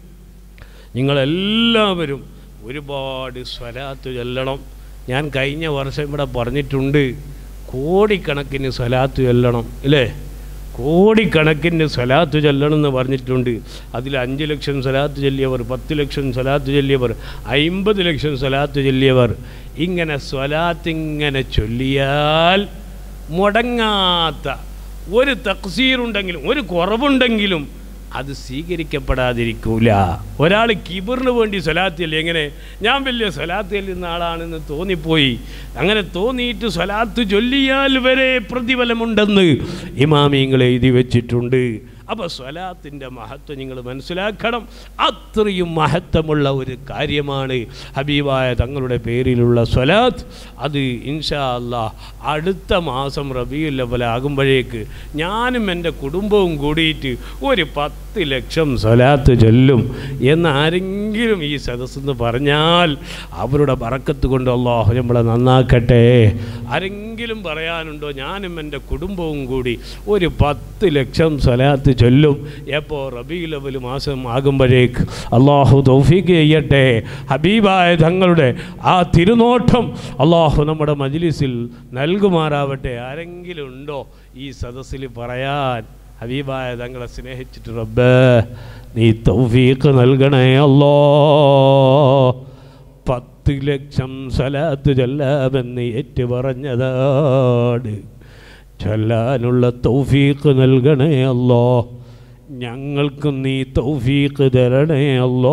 നിങ്ങളെല്ലാവരും ഒരുപാട് സ്വലാത്ത് ചൊല്ലണം ഞാൻ കഴിഞ്ഞ വർഷം ഇവിടെ പറഞ്ഞിട്ടുണ്ട് കോടിക്കണക്കിന് സ്വലാത്ത് ചൊല്ലണം ഇല്ലേ കോടിക്കണക്കിന് സ്വലാത്ത് ചൊല്ലണം എന്ന് പറഞ്ഞിട്ടുണ്ട് അതിൽ അഞ്ച് ലക്ഷം സ്വലാത്ത് ചൊല്ലിയവർ പത്ത് ലക്ഷം സ്വലാത്ത് ചൊല്ലിയവർ അമ്പത് ലക്ഷം സ്വലാത്ത് ചൊല്ലിയവർ ഇങ്ങനെ സ്വലാത്ത് ഇങ്ങനെ ചൊല്ലിയാൽ മുടങ്ങാത്ത ഒരു തക്സീറുണ്ടെങ്കിലും ഒരു കുറവുണ്ടെങ്കിലും അത് സ്വീകരിക്കപ്പെടാതിരിക്കൂല ഒരാൾ കിബറിന് വേണ്ടി സ്വലാത്ത് ചൊല്ലി എങ്ങനെ ഞാൻ വലിയ സ്വലാത്ത് ചൊല്ലുന്ന ആളാണെന്ന് തോന്നിപ്പോയി അങ്ങനെ തോന്നിയിട്ട് സ്വലാത്ത് ചൊല്ലിയാൽ വരെ പ്രതിഫലമുണ്ടെന്ന് ഇമാമിങ്ങൾ എഴുതി വെച്ചിട്ടുണ്ട് അപ്പോൾ സ്വലാത്തിൻ്റെ മഹത്വം നിങ്ങൾ മനസ്സിലാക്കണം അത്രയും മഹത്വമുള്ള ഒരു കാര്യമാണ് ഹബീബായ തങ്ങളുടെ പേരിലുള്ള സ്വലാത്ത് അത് ഇൻഷാ അല്ലാ അടുത്ത മാസം റബിയുൽ ലെവൽ ആകുമ്പോഴേക്ക് ഞാനും എൻ്റെ കുടുംബവും കൂടിയിട്ട് ഒരു പത്ത് ലക്ഷം സ്വലാത്ത് ചൊല്ലും എന്ന് ആരെങ്കിലും ഈ സദസ്സെന്ന് പറഞ്ഞാൽ അവരുടെ ബറക്കത്ത് കൊണ്ട് അള്ളാഹു നമ്മളെ നന്നാക്കട്ടെ ആരെങ്കിലും പറയാനുണ്ടോ ഞാനും എൻ്റെ കുടുംബവും കൂടി ഒരു പത്ത് ലക്ഷം സ്വലാത്ത് ചൊല്ലും എപ്പോൾ റബീൽ അവൽ മാസം ആകുമ്പോഴേക്ക് അള്ളാഹു തൗഫീക്ക് ചെയ്യട്ടെ ഹബീബായ തങ്ങളുടെ ആ തിരുനോട്ടം അള്ളാഹു നമ്മുടെ മജ്ലിസിൽ നൽകുമാറാവട്ടെ ആരെങ്കിലും ഉണ്ടോ ഈ സദസ്സിൽ പറയാൻ ഹബീബായ തങ്ങളെ സ്നേഹിച്ചിട്ട് റബ്ബേ നീ തൗഫീക്ക് നൽകണേ അല്ലോ പത്ത് ലക്ഷം സലാത്ത് ചൊല്ലാമെന്ന് ഏറ്റു പറഞ്ഞതാണ് ചൊല്ലാനുള്ള തൗഫീക്ക് നൽകണേ അല്ലോ ഞങ്ങൾക്കും നീ തൗഫീക്ക് തരണേ അല്ലോ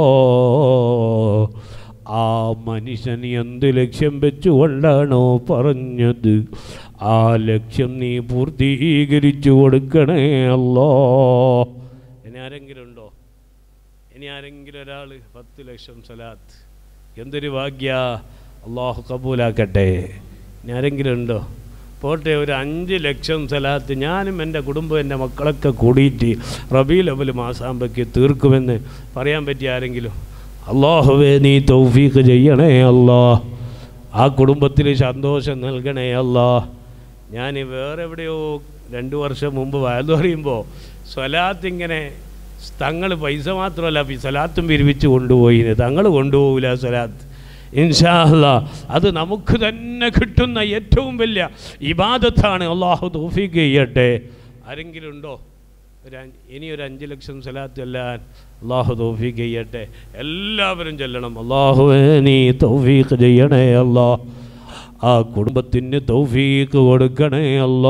ആ മനുഷ്യൻ എന്ത് ലക്ഷ്യം വെച്ചുകൊണ്ടാണോ പറഞ്ഞത് ആ ലക്ഷ്യം നീ പൂർത്തീകരിച്ചു കൊടുക്കണേ അല്ലോ ഇനി ആരെങ്കിലും ഉണ്ടോ ഇനി ആരെങ്കിലും ഒരാൾ പത്ത് ലക്ഷം സലാത്ത് എന്തൊരു ഭാഗ്യ അള്ളാഹു കബൂലാക്കട്ടെ ഇനി ആരെങ്കിലും ഉണ്ടോ പോട്ടെ ഒരു അഞ്ച് ലക്ഷം സ്ഥലത്ത് ഞാനും എൻ്റെ കുടുംബം എൻ്റെ മക്കളൊക്കെ കൂടിയിട്ട് റബീ ലവൽ മാസാമ്പയ്ക്ക് തീർക്കുമെന്ന് പറയാൻ പറ്റിയ ആരെങ്കിലും അള്ളാഹുവേ നീ തൗഫീഖ് ചെയ്യണേ അല്ലാ ആ കുടുംബത്തിൽ സന്തോഷം നൽകണേ അല്ലാ ഞാൻ വേറെ എവിടെയോ രണ്ട് വർഷം മുമ്പ് വയത് പറയുമ്പോൾ സ്വലാത്ത് ഇങ്ങനെ തങ്ങൾ പൈസ മാത്രമല്ല ഈ സ്വലാത്തും പിരിവിച്ച് കൊണ്ടുപോയി തങ്ങൾ കൊണ്ടുപോകില്ല സ്വലാത്ത് ഇൻഷാല്ല അത് നമുക്ക് തന്നെ കിട്ടുന്ന ഏറ്റവും വലിയ ഇബാദത്താണ് അള്ളാഹു തൗഫീഖ് ചെയ്യട്ടെ ആരെങ്കിലും ഉണ്ടോ ഒരു അഞ്ച്- ഇനി ഒരു അഞ്ച് ലക്ഷം സ്വലാത്ത് ചെല്ലാൻ അള്ളാഹു തൗഫീഖ് ചെയ്യട്ടെ എല്ലാവരും ചെല്ലണം അള്ളാഹുവേ നീ തൗഫീഖ് ചെയ്യണേ അല്ലാ ആ കുടുംബത്തിന് തൗഫീഖ് കൊടുക്കണേ അല്ലാ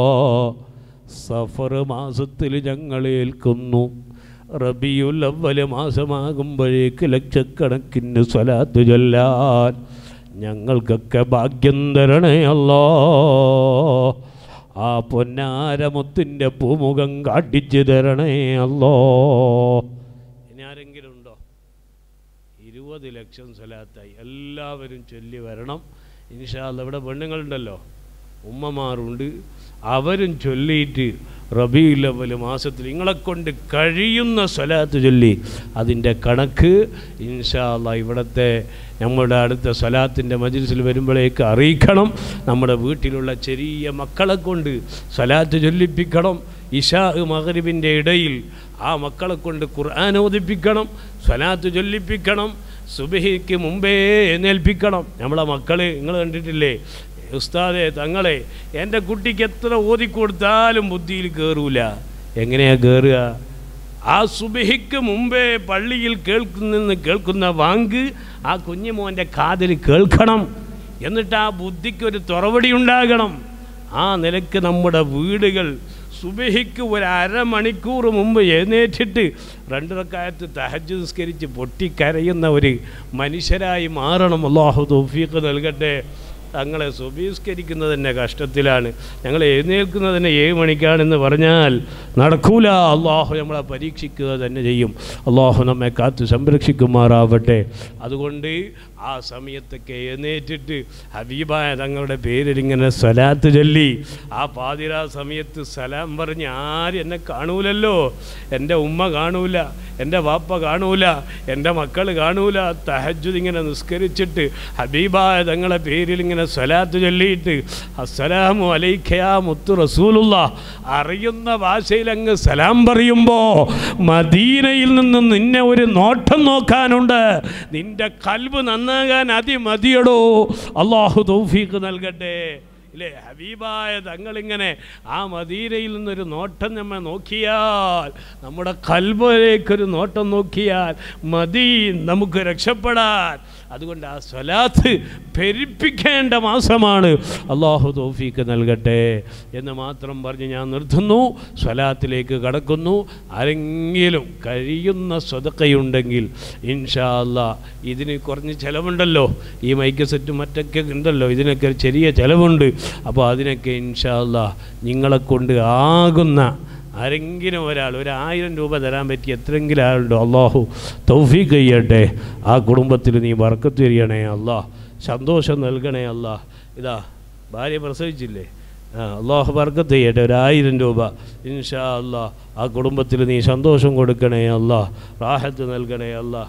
സഫർ മാസത്തിൽ ഞങ്ങൾ ഏൽക്കുന്നു റബിയുൽ അവല് മാസമാകുമ്പോഴേക്ക് ലക്ഷക്കണക്കിന് സ്വലാത്ത് ചൊല്ലാൻ ഞങ്ങൾക്കൊക്കെ ഭാഗ്യം തരണേ അല്ലോ ആ പൊന്നാരമുത്തിൻ്റെ പൂമുഖം കാട്ടിച്ചു തരണേ അല്ലോ ഇനി ആരെങ്കിലും ഉണ്ടോ ഇരുപത് ലക്ഷം സ്വലാത്തായി എല്ലാവരും ചൊല്ലി വരണം ഇൻഷാല്ല ഇവിടെ പെണ്ണുങ്ങളുണ്ടല്ലോ ഉമ്മമാരുണ്ട് അവരും ചൊല്ലിയിട്ട് റബീ ലവൽ മാസത്തിൽ നിങ്ങളെ കൊണ്ട് കഴിയുന്ന സ്വലാത്ത് ചൊല്ലി അതിൻ്റെ കണക്ക് ഇൻഷാല്ല ഇവിടുത്തെ നമ്മുടെ അടുത്ത സ്വലാത്തിൻ്റെ മജിൽസിൽ വരുമ്പോഴേക്ക് അറിയിക്കണം നമ്മുടെ വീട്ടിലുള്ള ചെറിയ മക്കളെ കൊണ്ട് സ്വലാത്ത് ചൊല്ലിപ്പിക്കണം ഇഷാ മഹരിബിൻ്റെ ഇടയിൽ ആ മക്കളെ കൊണ്ട് ഖുർആൻ ഓദിപ്പിക്കണം സ്വലാത്ത് ചൊല്ലിപ്പിക്കണം സുബഹിക്ക് മുമ്പേ എഴുന്നേൽപ്പിക്കണം നമ്മളെ മക്കൾ നിങ്ങൾ കണ്ടിട്ടില്ലേ ഉസ്താദെ തങ്ങളെ എൻ്റെ കുട്ടിക്ക് എത്ര ഓതിക്കൊടുത്താലും ബുദ്ധിയിൽ കയറൂല എങ്ങനെയാ കയറുക ആ സുബഹിക്ക് മുമ്പേ പള്ളിയിൽ കേൾക്കുന്ന കേൾക്കുന്ന വാങ്ക് ആ കുഞ്ഞുമോൻ്റെ കാതിൽ കേൾക്കണം എന്നിട്ട് ആ ബുദ്ധിക്ക് ഒരു തുറവടി ഉണ്ടാകണം ആ നിലക്ക് നമ്മുടെ വീടുകൾ സുബഹിക്ക് ഒരു അരമണിക്കൂർ മുമ്പ് എഴുന്നേറ്റിട്ട് രണ്ടരക്കാലത്ത് തഹജ് നിസ്കരിച്ച് പൊട്ടിക്കരയുന്ന ഒരു മനുഷ്യരായി മാറണം അള്ളാഹു തൗഫീഖ് നൽകട്ടെ തങ്ങളെ സുബീസ്കരിക്കുന്നത് തന്നെ കഷ്ടത്തിലാണ് ഞങ്ങൾ എഴുന്നേൽക്കുന്നത് തന്നെ ഏഴ് മണിക്കാണെന്ന് പറഞ്ഞാൽ നടക്കൂല അള്ളാഹു നമ്മളെ പരീക്ഷിക്കുക തന്നെ ചെയ്യും അള്ളാഹു നമ്മെ കാത്ത് സംരക്ഷിക്കുമാറാവട്ടെ അതുകൊണ്ട് ആ സമയത്തൊക്കെ എഴുന്നേറ്റിട്ട് ഹബീബായ തങ്ങളുടെ പേരിൽ ഇങ്ങനെ സ്വലാത്ത് ചൊല്ലി ആ പാതിരാ സമയത്ത് സലാം പറഞ്ഞ് ആരും എന്നെ കാണൂലല്ലോ എൻ്റെ ഉമ്മ കാണൂല എൻ്റെ വാപ്പ കാണൂല എൻ്റെ മക്കൾ കാണൂല തഹജുദ് ഇങ്ങനെ നിസ്കരിച്ചിട്ട് ഹബീബായ തങ്ങളെ പേരിൽ ഇങ്ങനെ സ്വലാത്ത് ചൊല്ലിയിട്ട് അസ്സലാമു അലൈഖയാ മുത്തു റസൂലുള്ള അറിയുന്ന ഭാഷയിൽ അങ്ങ് സലാം പറയുമ്പോൾ മദീനയിൽ നിന്ന് നിന്നെ ഒരു നോട്ടം നോക്കാനുണ്ട് നിന്റെ കൽബ് നന്നാകാൻ അതിമതിയടോ അള്ളാഹു തൗഫീഖ് നൽകട്ടെ ഇല്ലേ ഹബീബായ തങ്ങളിങ്ങനെ ആ മദീനയിൽ നിന്നൊരു നോട്ടം നമ്മെ നോക്കിയാൽ നമ്മുടെ കൽബിലേക്കൊരു നോട്ടം നോക്കിയാൽ മതി നമുക്ക് രക്ഷപ്പെടാൻ അതുകൊണ്ട് ആ സ്വലാത്ത് പെരുപ്പിക്കേണ്ട മാസമാണ് അള്ളാഹു തൗഫീക്ക് നൽകട്ടെ എന്ന് മാത്രം പറഞ്ഞ് ഞാൻ നിർത്തുന്നു സ്വലാത്തിലേക്ക് കടക്കുന്നു ആരെങ്കിലും കഴിയുന്ന സ്വതക്കയുണ്ടെങ്കിൽ ഇൻഷാ അല്ലാ ഇതിന് കുറഞ്ഞ് ചിലവുണ്ടല്ലോ ഈ മൈക്ക് സെറ്റ് മറ്റൊക്കെ ഉണ്ടല്ലോ ഇതിനൊക്കെ ചെറിയ ചിലവുണ്ട് അപ്പോൾ അതിനൊക്കെ ഇൻഷാ അല്ലാ നിങ്ങളെ കൊണ്ട് ആകുന്ന ആരെങ്കിലും ഒരാൾ ഒരു ആയിരം രൂപ തരാൻ പറ്റി എത്രയെങ്കിലും ആളുണ്ടോ അള്ളാഹു തൗഫീഖ് ചെയ്യട്ടെ ആ കുടുംബത്തിൽ നീ വറക്കത്ത് തരികണേ അല്ലാ സന്തോഷം നൽകണേ അല്ലാ ഇതാ ഭാര്യ പ്രസവിച്ചില്ലേ ആ അള്ളാഹു ബർക്കത്ത് ചെയ്യട്ടെ ഒരു ആയിരം രൂപ ഇൻഷാ അല്ലാ ആ കുടുംബത്തിൽ നീ സന്തോഷം കൊടുക്കണേ അല്ലാ റാഹത്ത് നൽകണേ അല്ലാ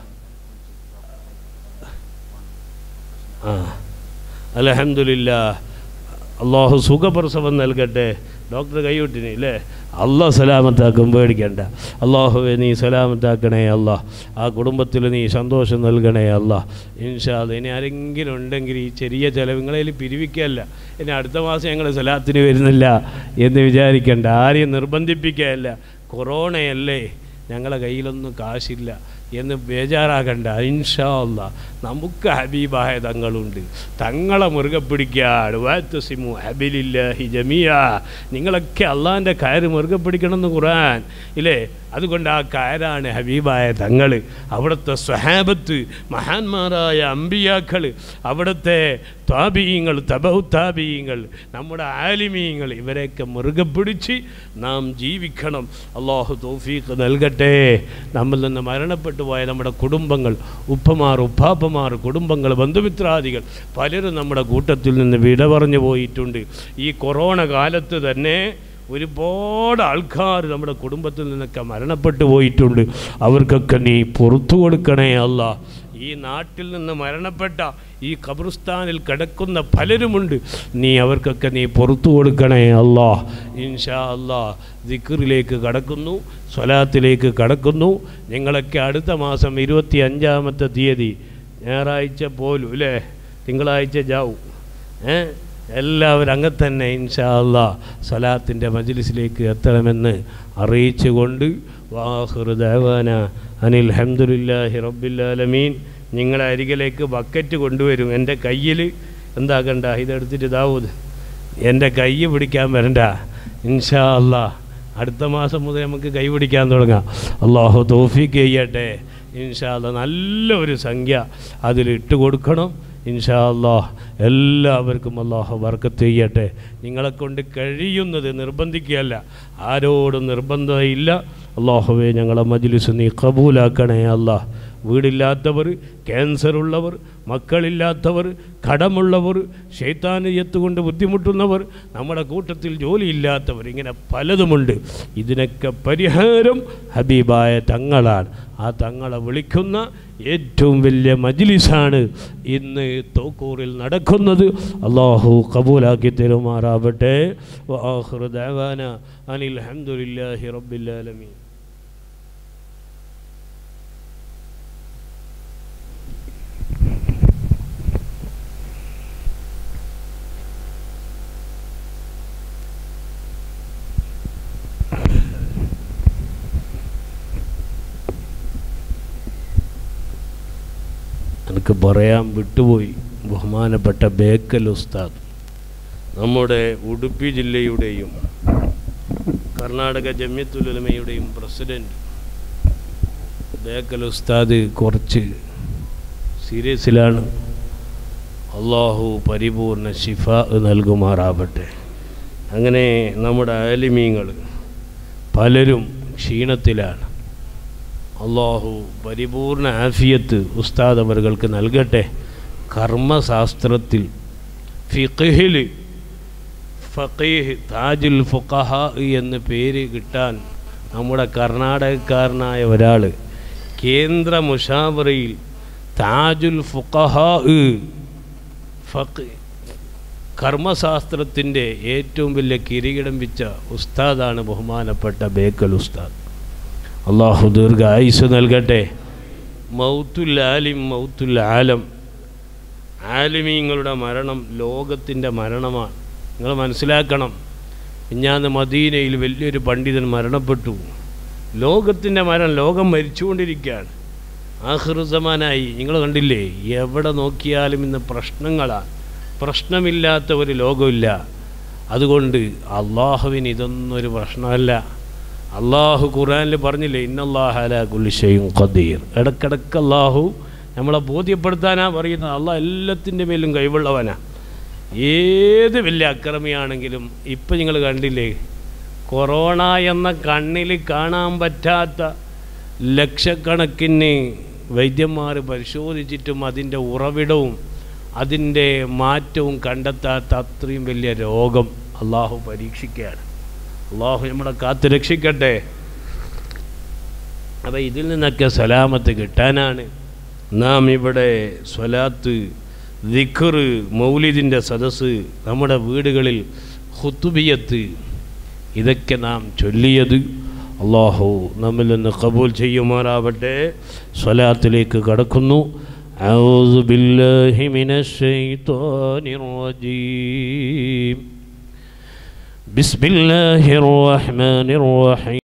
ആ അലഹമില്ല അള്ളാഹു സുഖപ്രസവം നൽകട്ടെ ഡോക്ടർ കൈവിട്ടിന് ഇല്ലേ അള്ളാഹ് സലാമത്താക്കും പേടിക്കണ്ട അള്ളാഹുവെ നീ സലാമത്താക്കണേ അല്ലാ ആ കുടുംബത്തിൽ നീ സന്തോഷം നൽകണേ അല്ലാ ഇൻഷാല്ല ഇനി ആരെങ്കിലും ഉണ്ടെങ്കിൽ ഈ ചെറിയ ചിലവുകളിൽ പിരിവിക്കല്ല ഇനി അടുത്ത മാസം ഞങ്ങൾ സലാത്തിന് വരുന്നില്ല എന്ന് വിചാരിക്കണ്ട ആരെയും നിർബന്ധിപ്പിക്കുകയല്ല കൊറോണയല്ലേ ഞങ്ങളെ കയ്യിലൊന്നും കാശില്ല എന്ന് ബേജാറാകണ്ട ഇൻഷാ അല്ലാ നമുക്ക് ഹബീബായ തങ്ങളുണ്ട് തങ്ങളെ മുറുകെ പിടിക്കാട് വാത്തസിമു ഹബിലില്ലാഹി ജമിയ നിങ്ങളൊക്കെ അള്ളാഹിൻ്റെ കയറ് മുറുകെ പിടിക്കണമെന്ന് ഖുറാൻ ഇല്ലേ അതുകൊണ്ട് ആ കയറാണ് ഹബീബായ തങ്ങൾ അവിടുത്തെ സ്വഹാബത്ത് മഹാന്മാരായ അമ്പിയാക്കൾ അവിടുത്തെ താപീയങ്ങൾ തബഹു താപീയങ്ങൾ നമ്മുടെ ആലിമീങ്ങൾ ഇവരെയൊക്കെ മുറുകെ പിടിച്ച് നാം ജീവിക്കണം അള്ളാഹു തൗഫീഖ് നൽകട്ടെ നമ്മിൽ നിന്ന് മരണപ്പെട്ടു പോയ നമ്മുടെ കുടുംബങ്ങൾ ഉപ്പമാർ ഉപ്പാപ്പമാർ കുടുംബങ്ങൾ ബന്ധുമിത്രാദികൾ പലരും നമ്മുടെ കൂട്ടത്തിൽ നിന്ന് വിട പറഞ്ഞു പോയിട്ടുണ്ട് ഈ കൊറോണ കാലത്ത് തന്നെ ഒരുപാട് ആൾക്കാർ നമ്മുടെ കുടുംബത്തിൽ നിന്നൊക്കെ മരണപ്പെട്ടു പോയിട്ടുണ്ട് അവർക്കൊക്കെ നീ പുറത്തു കൊടുക്കണേ അല്ല ഈ നാട്ടിൽ നിന്ന് മരണപ്പെട്ട ഈ ഖബർസ്ഥാനിൽ കിടക്കുന്ന പലരുമുണ്ട് നീ അവർക്കൊക്കെ നീ പുറത്തു കൊടുക്കണേ അല്ലാ ഇൻഷാ അല്ലാ ദിക്കറിലേക്ക് കടക്കുന്നു സ്വലാത്തിലേക്ക് കടക്കുന്നു നിങ്ങളൊക്കെ അടുത്ത മാസം ഇരുപത്തി അഞ്ചാമത്തെ തീയതി ഞായറാഴ്ച പോലും അല്ലേ തിങ്കളാഴ്ച ജാവും ഏ എല്ലാവരും അങ്ങനെ തന്നെ ഇൻഷാ അല്ലാ സലാത്തിൻ്റെ മജ്ലിസിലേക്ക് എത്തണമെന്ന് അറിയിച്ചുകൊണ്ട് വാഹുർ ദേവാന അനിൽ ഹംദുലില്ലാഹി റബ്ബില്ലാലമീൻ നിങ്ങളെ അരികിലേക്ക് ബക്കറ്റ് കൊണ്ടുവരും എൻ്റെ കയ്യിൽ എന്താക്കണ്ട ഇതെടുത്തിട്ട് ദാവൂദ് എൻ്റെ കൈ പിടിക്കാൻ വരണ്ട ഇൻഷാ അല്ലാ അടുത്ത മാസം മുതൽ നമുക്ക് കൈ പിടിക്കാൻ തുടങ്ങാം അള്ളാഹു തോഫിക്ക് ചെയ്യട്ടെ ഇൻഷാ അല്ലാ നല്ലൊരു സംഖ്യ അതിലിട്ട് കൊടുക്കണം ഇൻഷാ അല്ലാഹ് എല്ലാവർക്കും അള്ളാഹു വർക്കത്ത് ചെയ്യട്ടെ നിങ്ങളെ കൊണ്ട് കഴിയുന്നത് നിർബന്ധിക്കുകയല്ല ആരോടും നിർബന്ധമില്ല അള്ളാഹുവെ ഞങ്ങളെ മജ്ലിസ് നീ കബൂലാക്കണേ അല്ലാ വീടില്ലാത്തവർ ക്യാൻസർ ഉള്ളവർ മക്കളില്ലാത്തവർ കടമുള്ളവർ ശൈത്താനിയത്ത് കൊണ്ട് ബുദ്ധിമുട്ടുന്നവർ നമ്മുടെ കൂട്ടത്തിൽ ജോലിയില്ലാത്തവർ ഇങ്ങനെ പലതുമുണ്ട് ഇതിനൊക്കെ പരിഹാരം ഹബീബായ തങ്ങളാണ് ആ തങ്ങളെ വിളിക്കുന്ന ഏറ്റവും വലിയ മജ്ലിസാണ് ഇന്ന് തോക്കൂറിൽ നടക്കുന്നത് അള്ളാഹു കബൂലാക്കി തരുമാറാവട്ടെ വാഹുർ ദേവാന അനിൽ അഹമ്മദില്ലാഹി റബ്ബില്ലാലമീൻ എനിക്ക് പറയാൻ വിട്ടുപോയി ബഹുമാനപ്പെട്ട ബേക്കൽ ഉസ്താദ് നമ്മുടെ ഉടുപ്പി ജില്ലയുടെയും കർണാടക ജമ്യത്തുലമയുടെയും പ്രസിഡൻറ്റ് ബേക്കൽ ഉസ്താദ് കുറച്ച് സീരിയസിലാണ് അള്ളാഹു പരിപൂർണ ശിഫ നൽകുമാറാവട്ടെ അങ്ങനെ നമ്മുടെ ആലിമീങ്ങൾ പലരും ക്ഷീണത്തിലാണ് അള്ളാഹു പരിപൂർണ ആഫിയത്ത് ഉസ്താദ് അവർക്ക് നൽകട്ടെ കർമ്മശാസ്ത്രത്തിൽ ഫിഖിൽ ഫഖീഹ് താജുൽ ഫുഖഹ എന്ന് പേര് കിട്ടാൻ നമ്മുടെ കർണാടകക്കാരനായ ഒരാൾ കേന്ദ്ര മുഷാവറയിൽ താജുൽ ഫുഖഹ ഫഖ് കർമ്മശാസ്ത്രത്തിൻ്റെ ഏറ്റവും വലിയ കിരീടം വെച്ച ഉസ്താദാണ് ബഹുമാനപ്പെട്ട ബേക്കൽ ഉസ്താദ് അള്ളാഹു ദീർഘ ആയുസ് നൽകട്ടെ മൗത്തുൽ ആലിം മൗത്തുൽ ആലം ആലിമീങ്ങളുടെ മരണം ലോകത്തിൻ്റെ മരണമാണ് നിങ്ങൾ മനസ്സിലാക്കണം ഞാൻ മദീനയിൽ വലിയൊരു പണ്ഡിതൻ മരണപ്പെട്ടു ലോകത്തിൻ്റെ മരണം ലോകം മരിച്ചുകൊണ്ടിരിക്കുകയാണ് ആഹൃസമാനായി നിങ്ങൾ കണ്ടില്ലേ എവിടെ നോക്കിയാലും ഇന്ന് പ്രശ്നങ്ങളാണ് പ്രശ്നമില്ലാത്ത ഒരു ലോകമില്ല അതുകൊണ്ട് അള്ളാഹുവിന് ഇതൊന്നും ഒരു പ്രശ്നമല്ല അള്ളാഹു ഖുറാനിൽ പറഞ്ഞില്ലേ ഇന്നല്ലാഹല കുലിശയും ഖദീർ ഇടക്കിടക്ക് അള്ളാഹു നമ്മളെ ബോധ്യപ്പെടുത്താനാ പറയുന്നത് അള്ളാഹ് എല്ലാത്തിൻ്റെ മേലും കൈവുള്ളവനാ ഏത് വലിയ അക്രമിയാണെങ്കിലും ഇപ്പം നിങ്ങൾ കണ്ടില്ലേ കൊറോണ എന്ന കണ്ണിൽ കാണാൻ പറ്റാത്ത ലക്ഷക്കണക്കിന് വൈദ്യന്മാർ പരിശോധിച്ചിട്ടും അതിൻ്റെ ഉറവിടവും അതിൻ്റെ മാറ്റവും കണ്ടെത്താത്ത അത്രയും വലിയ രോഗം അള്ളാഹു പരീക്ഷിക്കുകയാണ് അള്ളാഹു നമ്മളെ കാത്ത് രക്ഷിക്കട്ടെ അപ്പോൾ ഇതിൽ നിന്നൊക്കെ സലാമത്ത് കിട്ടാനാണ് നാം ഇവിടെ സ്വലാത്ത് ദിഖർ മൗലിദിൻ്റെ സദസ്സ് നമ്മുടെ വീടുകളിൽ ഹുത്തുബിയത്ത് ഇതൊക്കെ നാം ചൊല്ലിയത് അള്ളാഹു നമ്മിൽ നിന്ന് കബൂൽ ചെയ്യുമാറാവട്ടെ സ്വലാത്തിലേക്ക് കടക്കുന്നു أعوذ بالله من الشيطان الرجيم بسم الله الرحمن الرحيم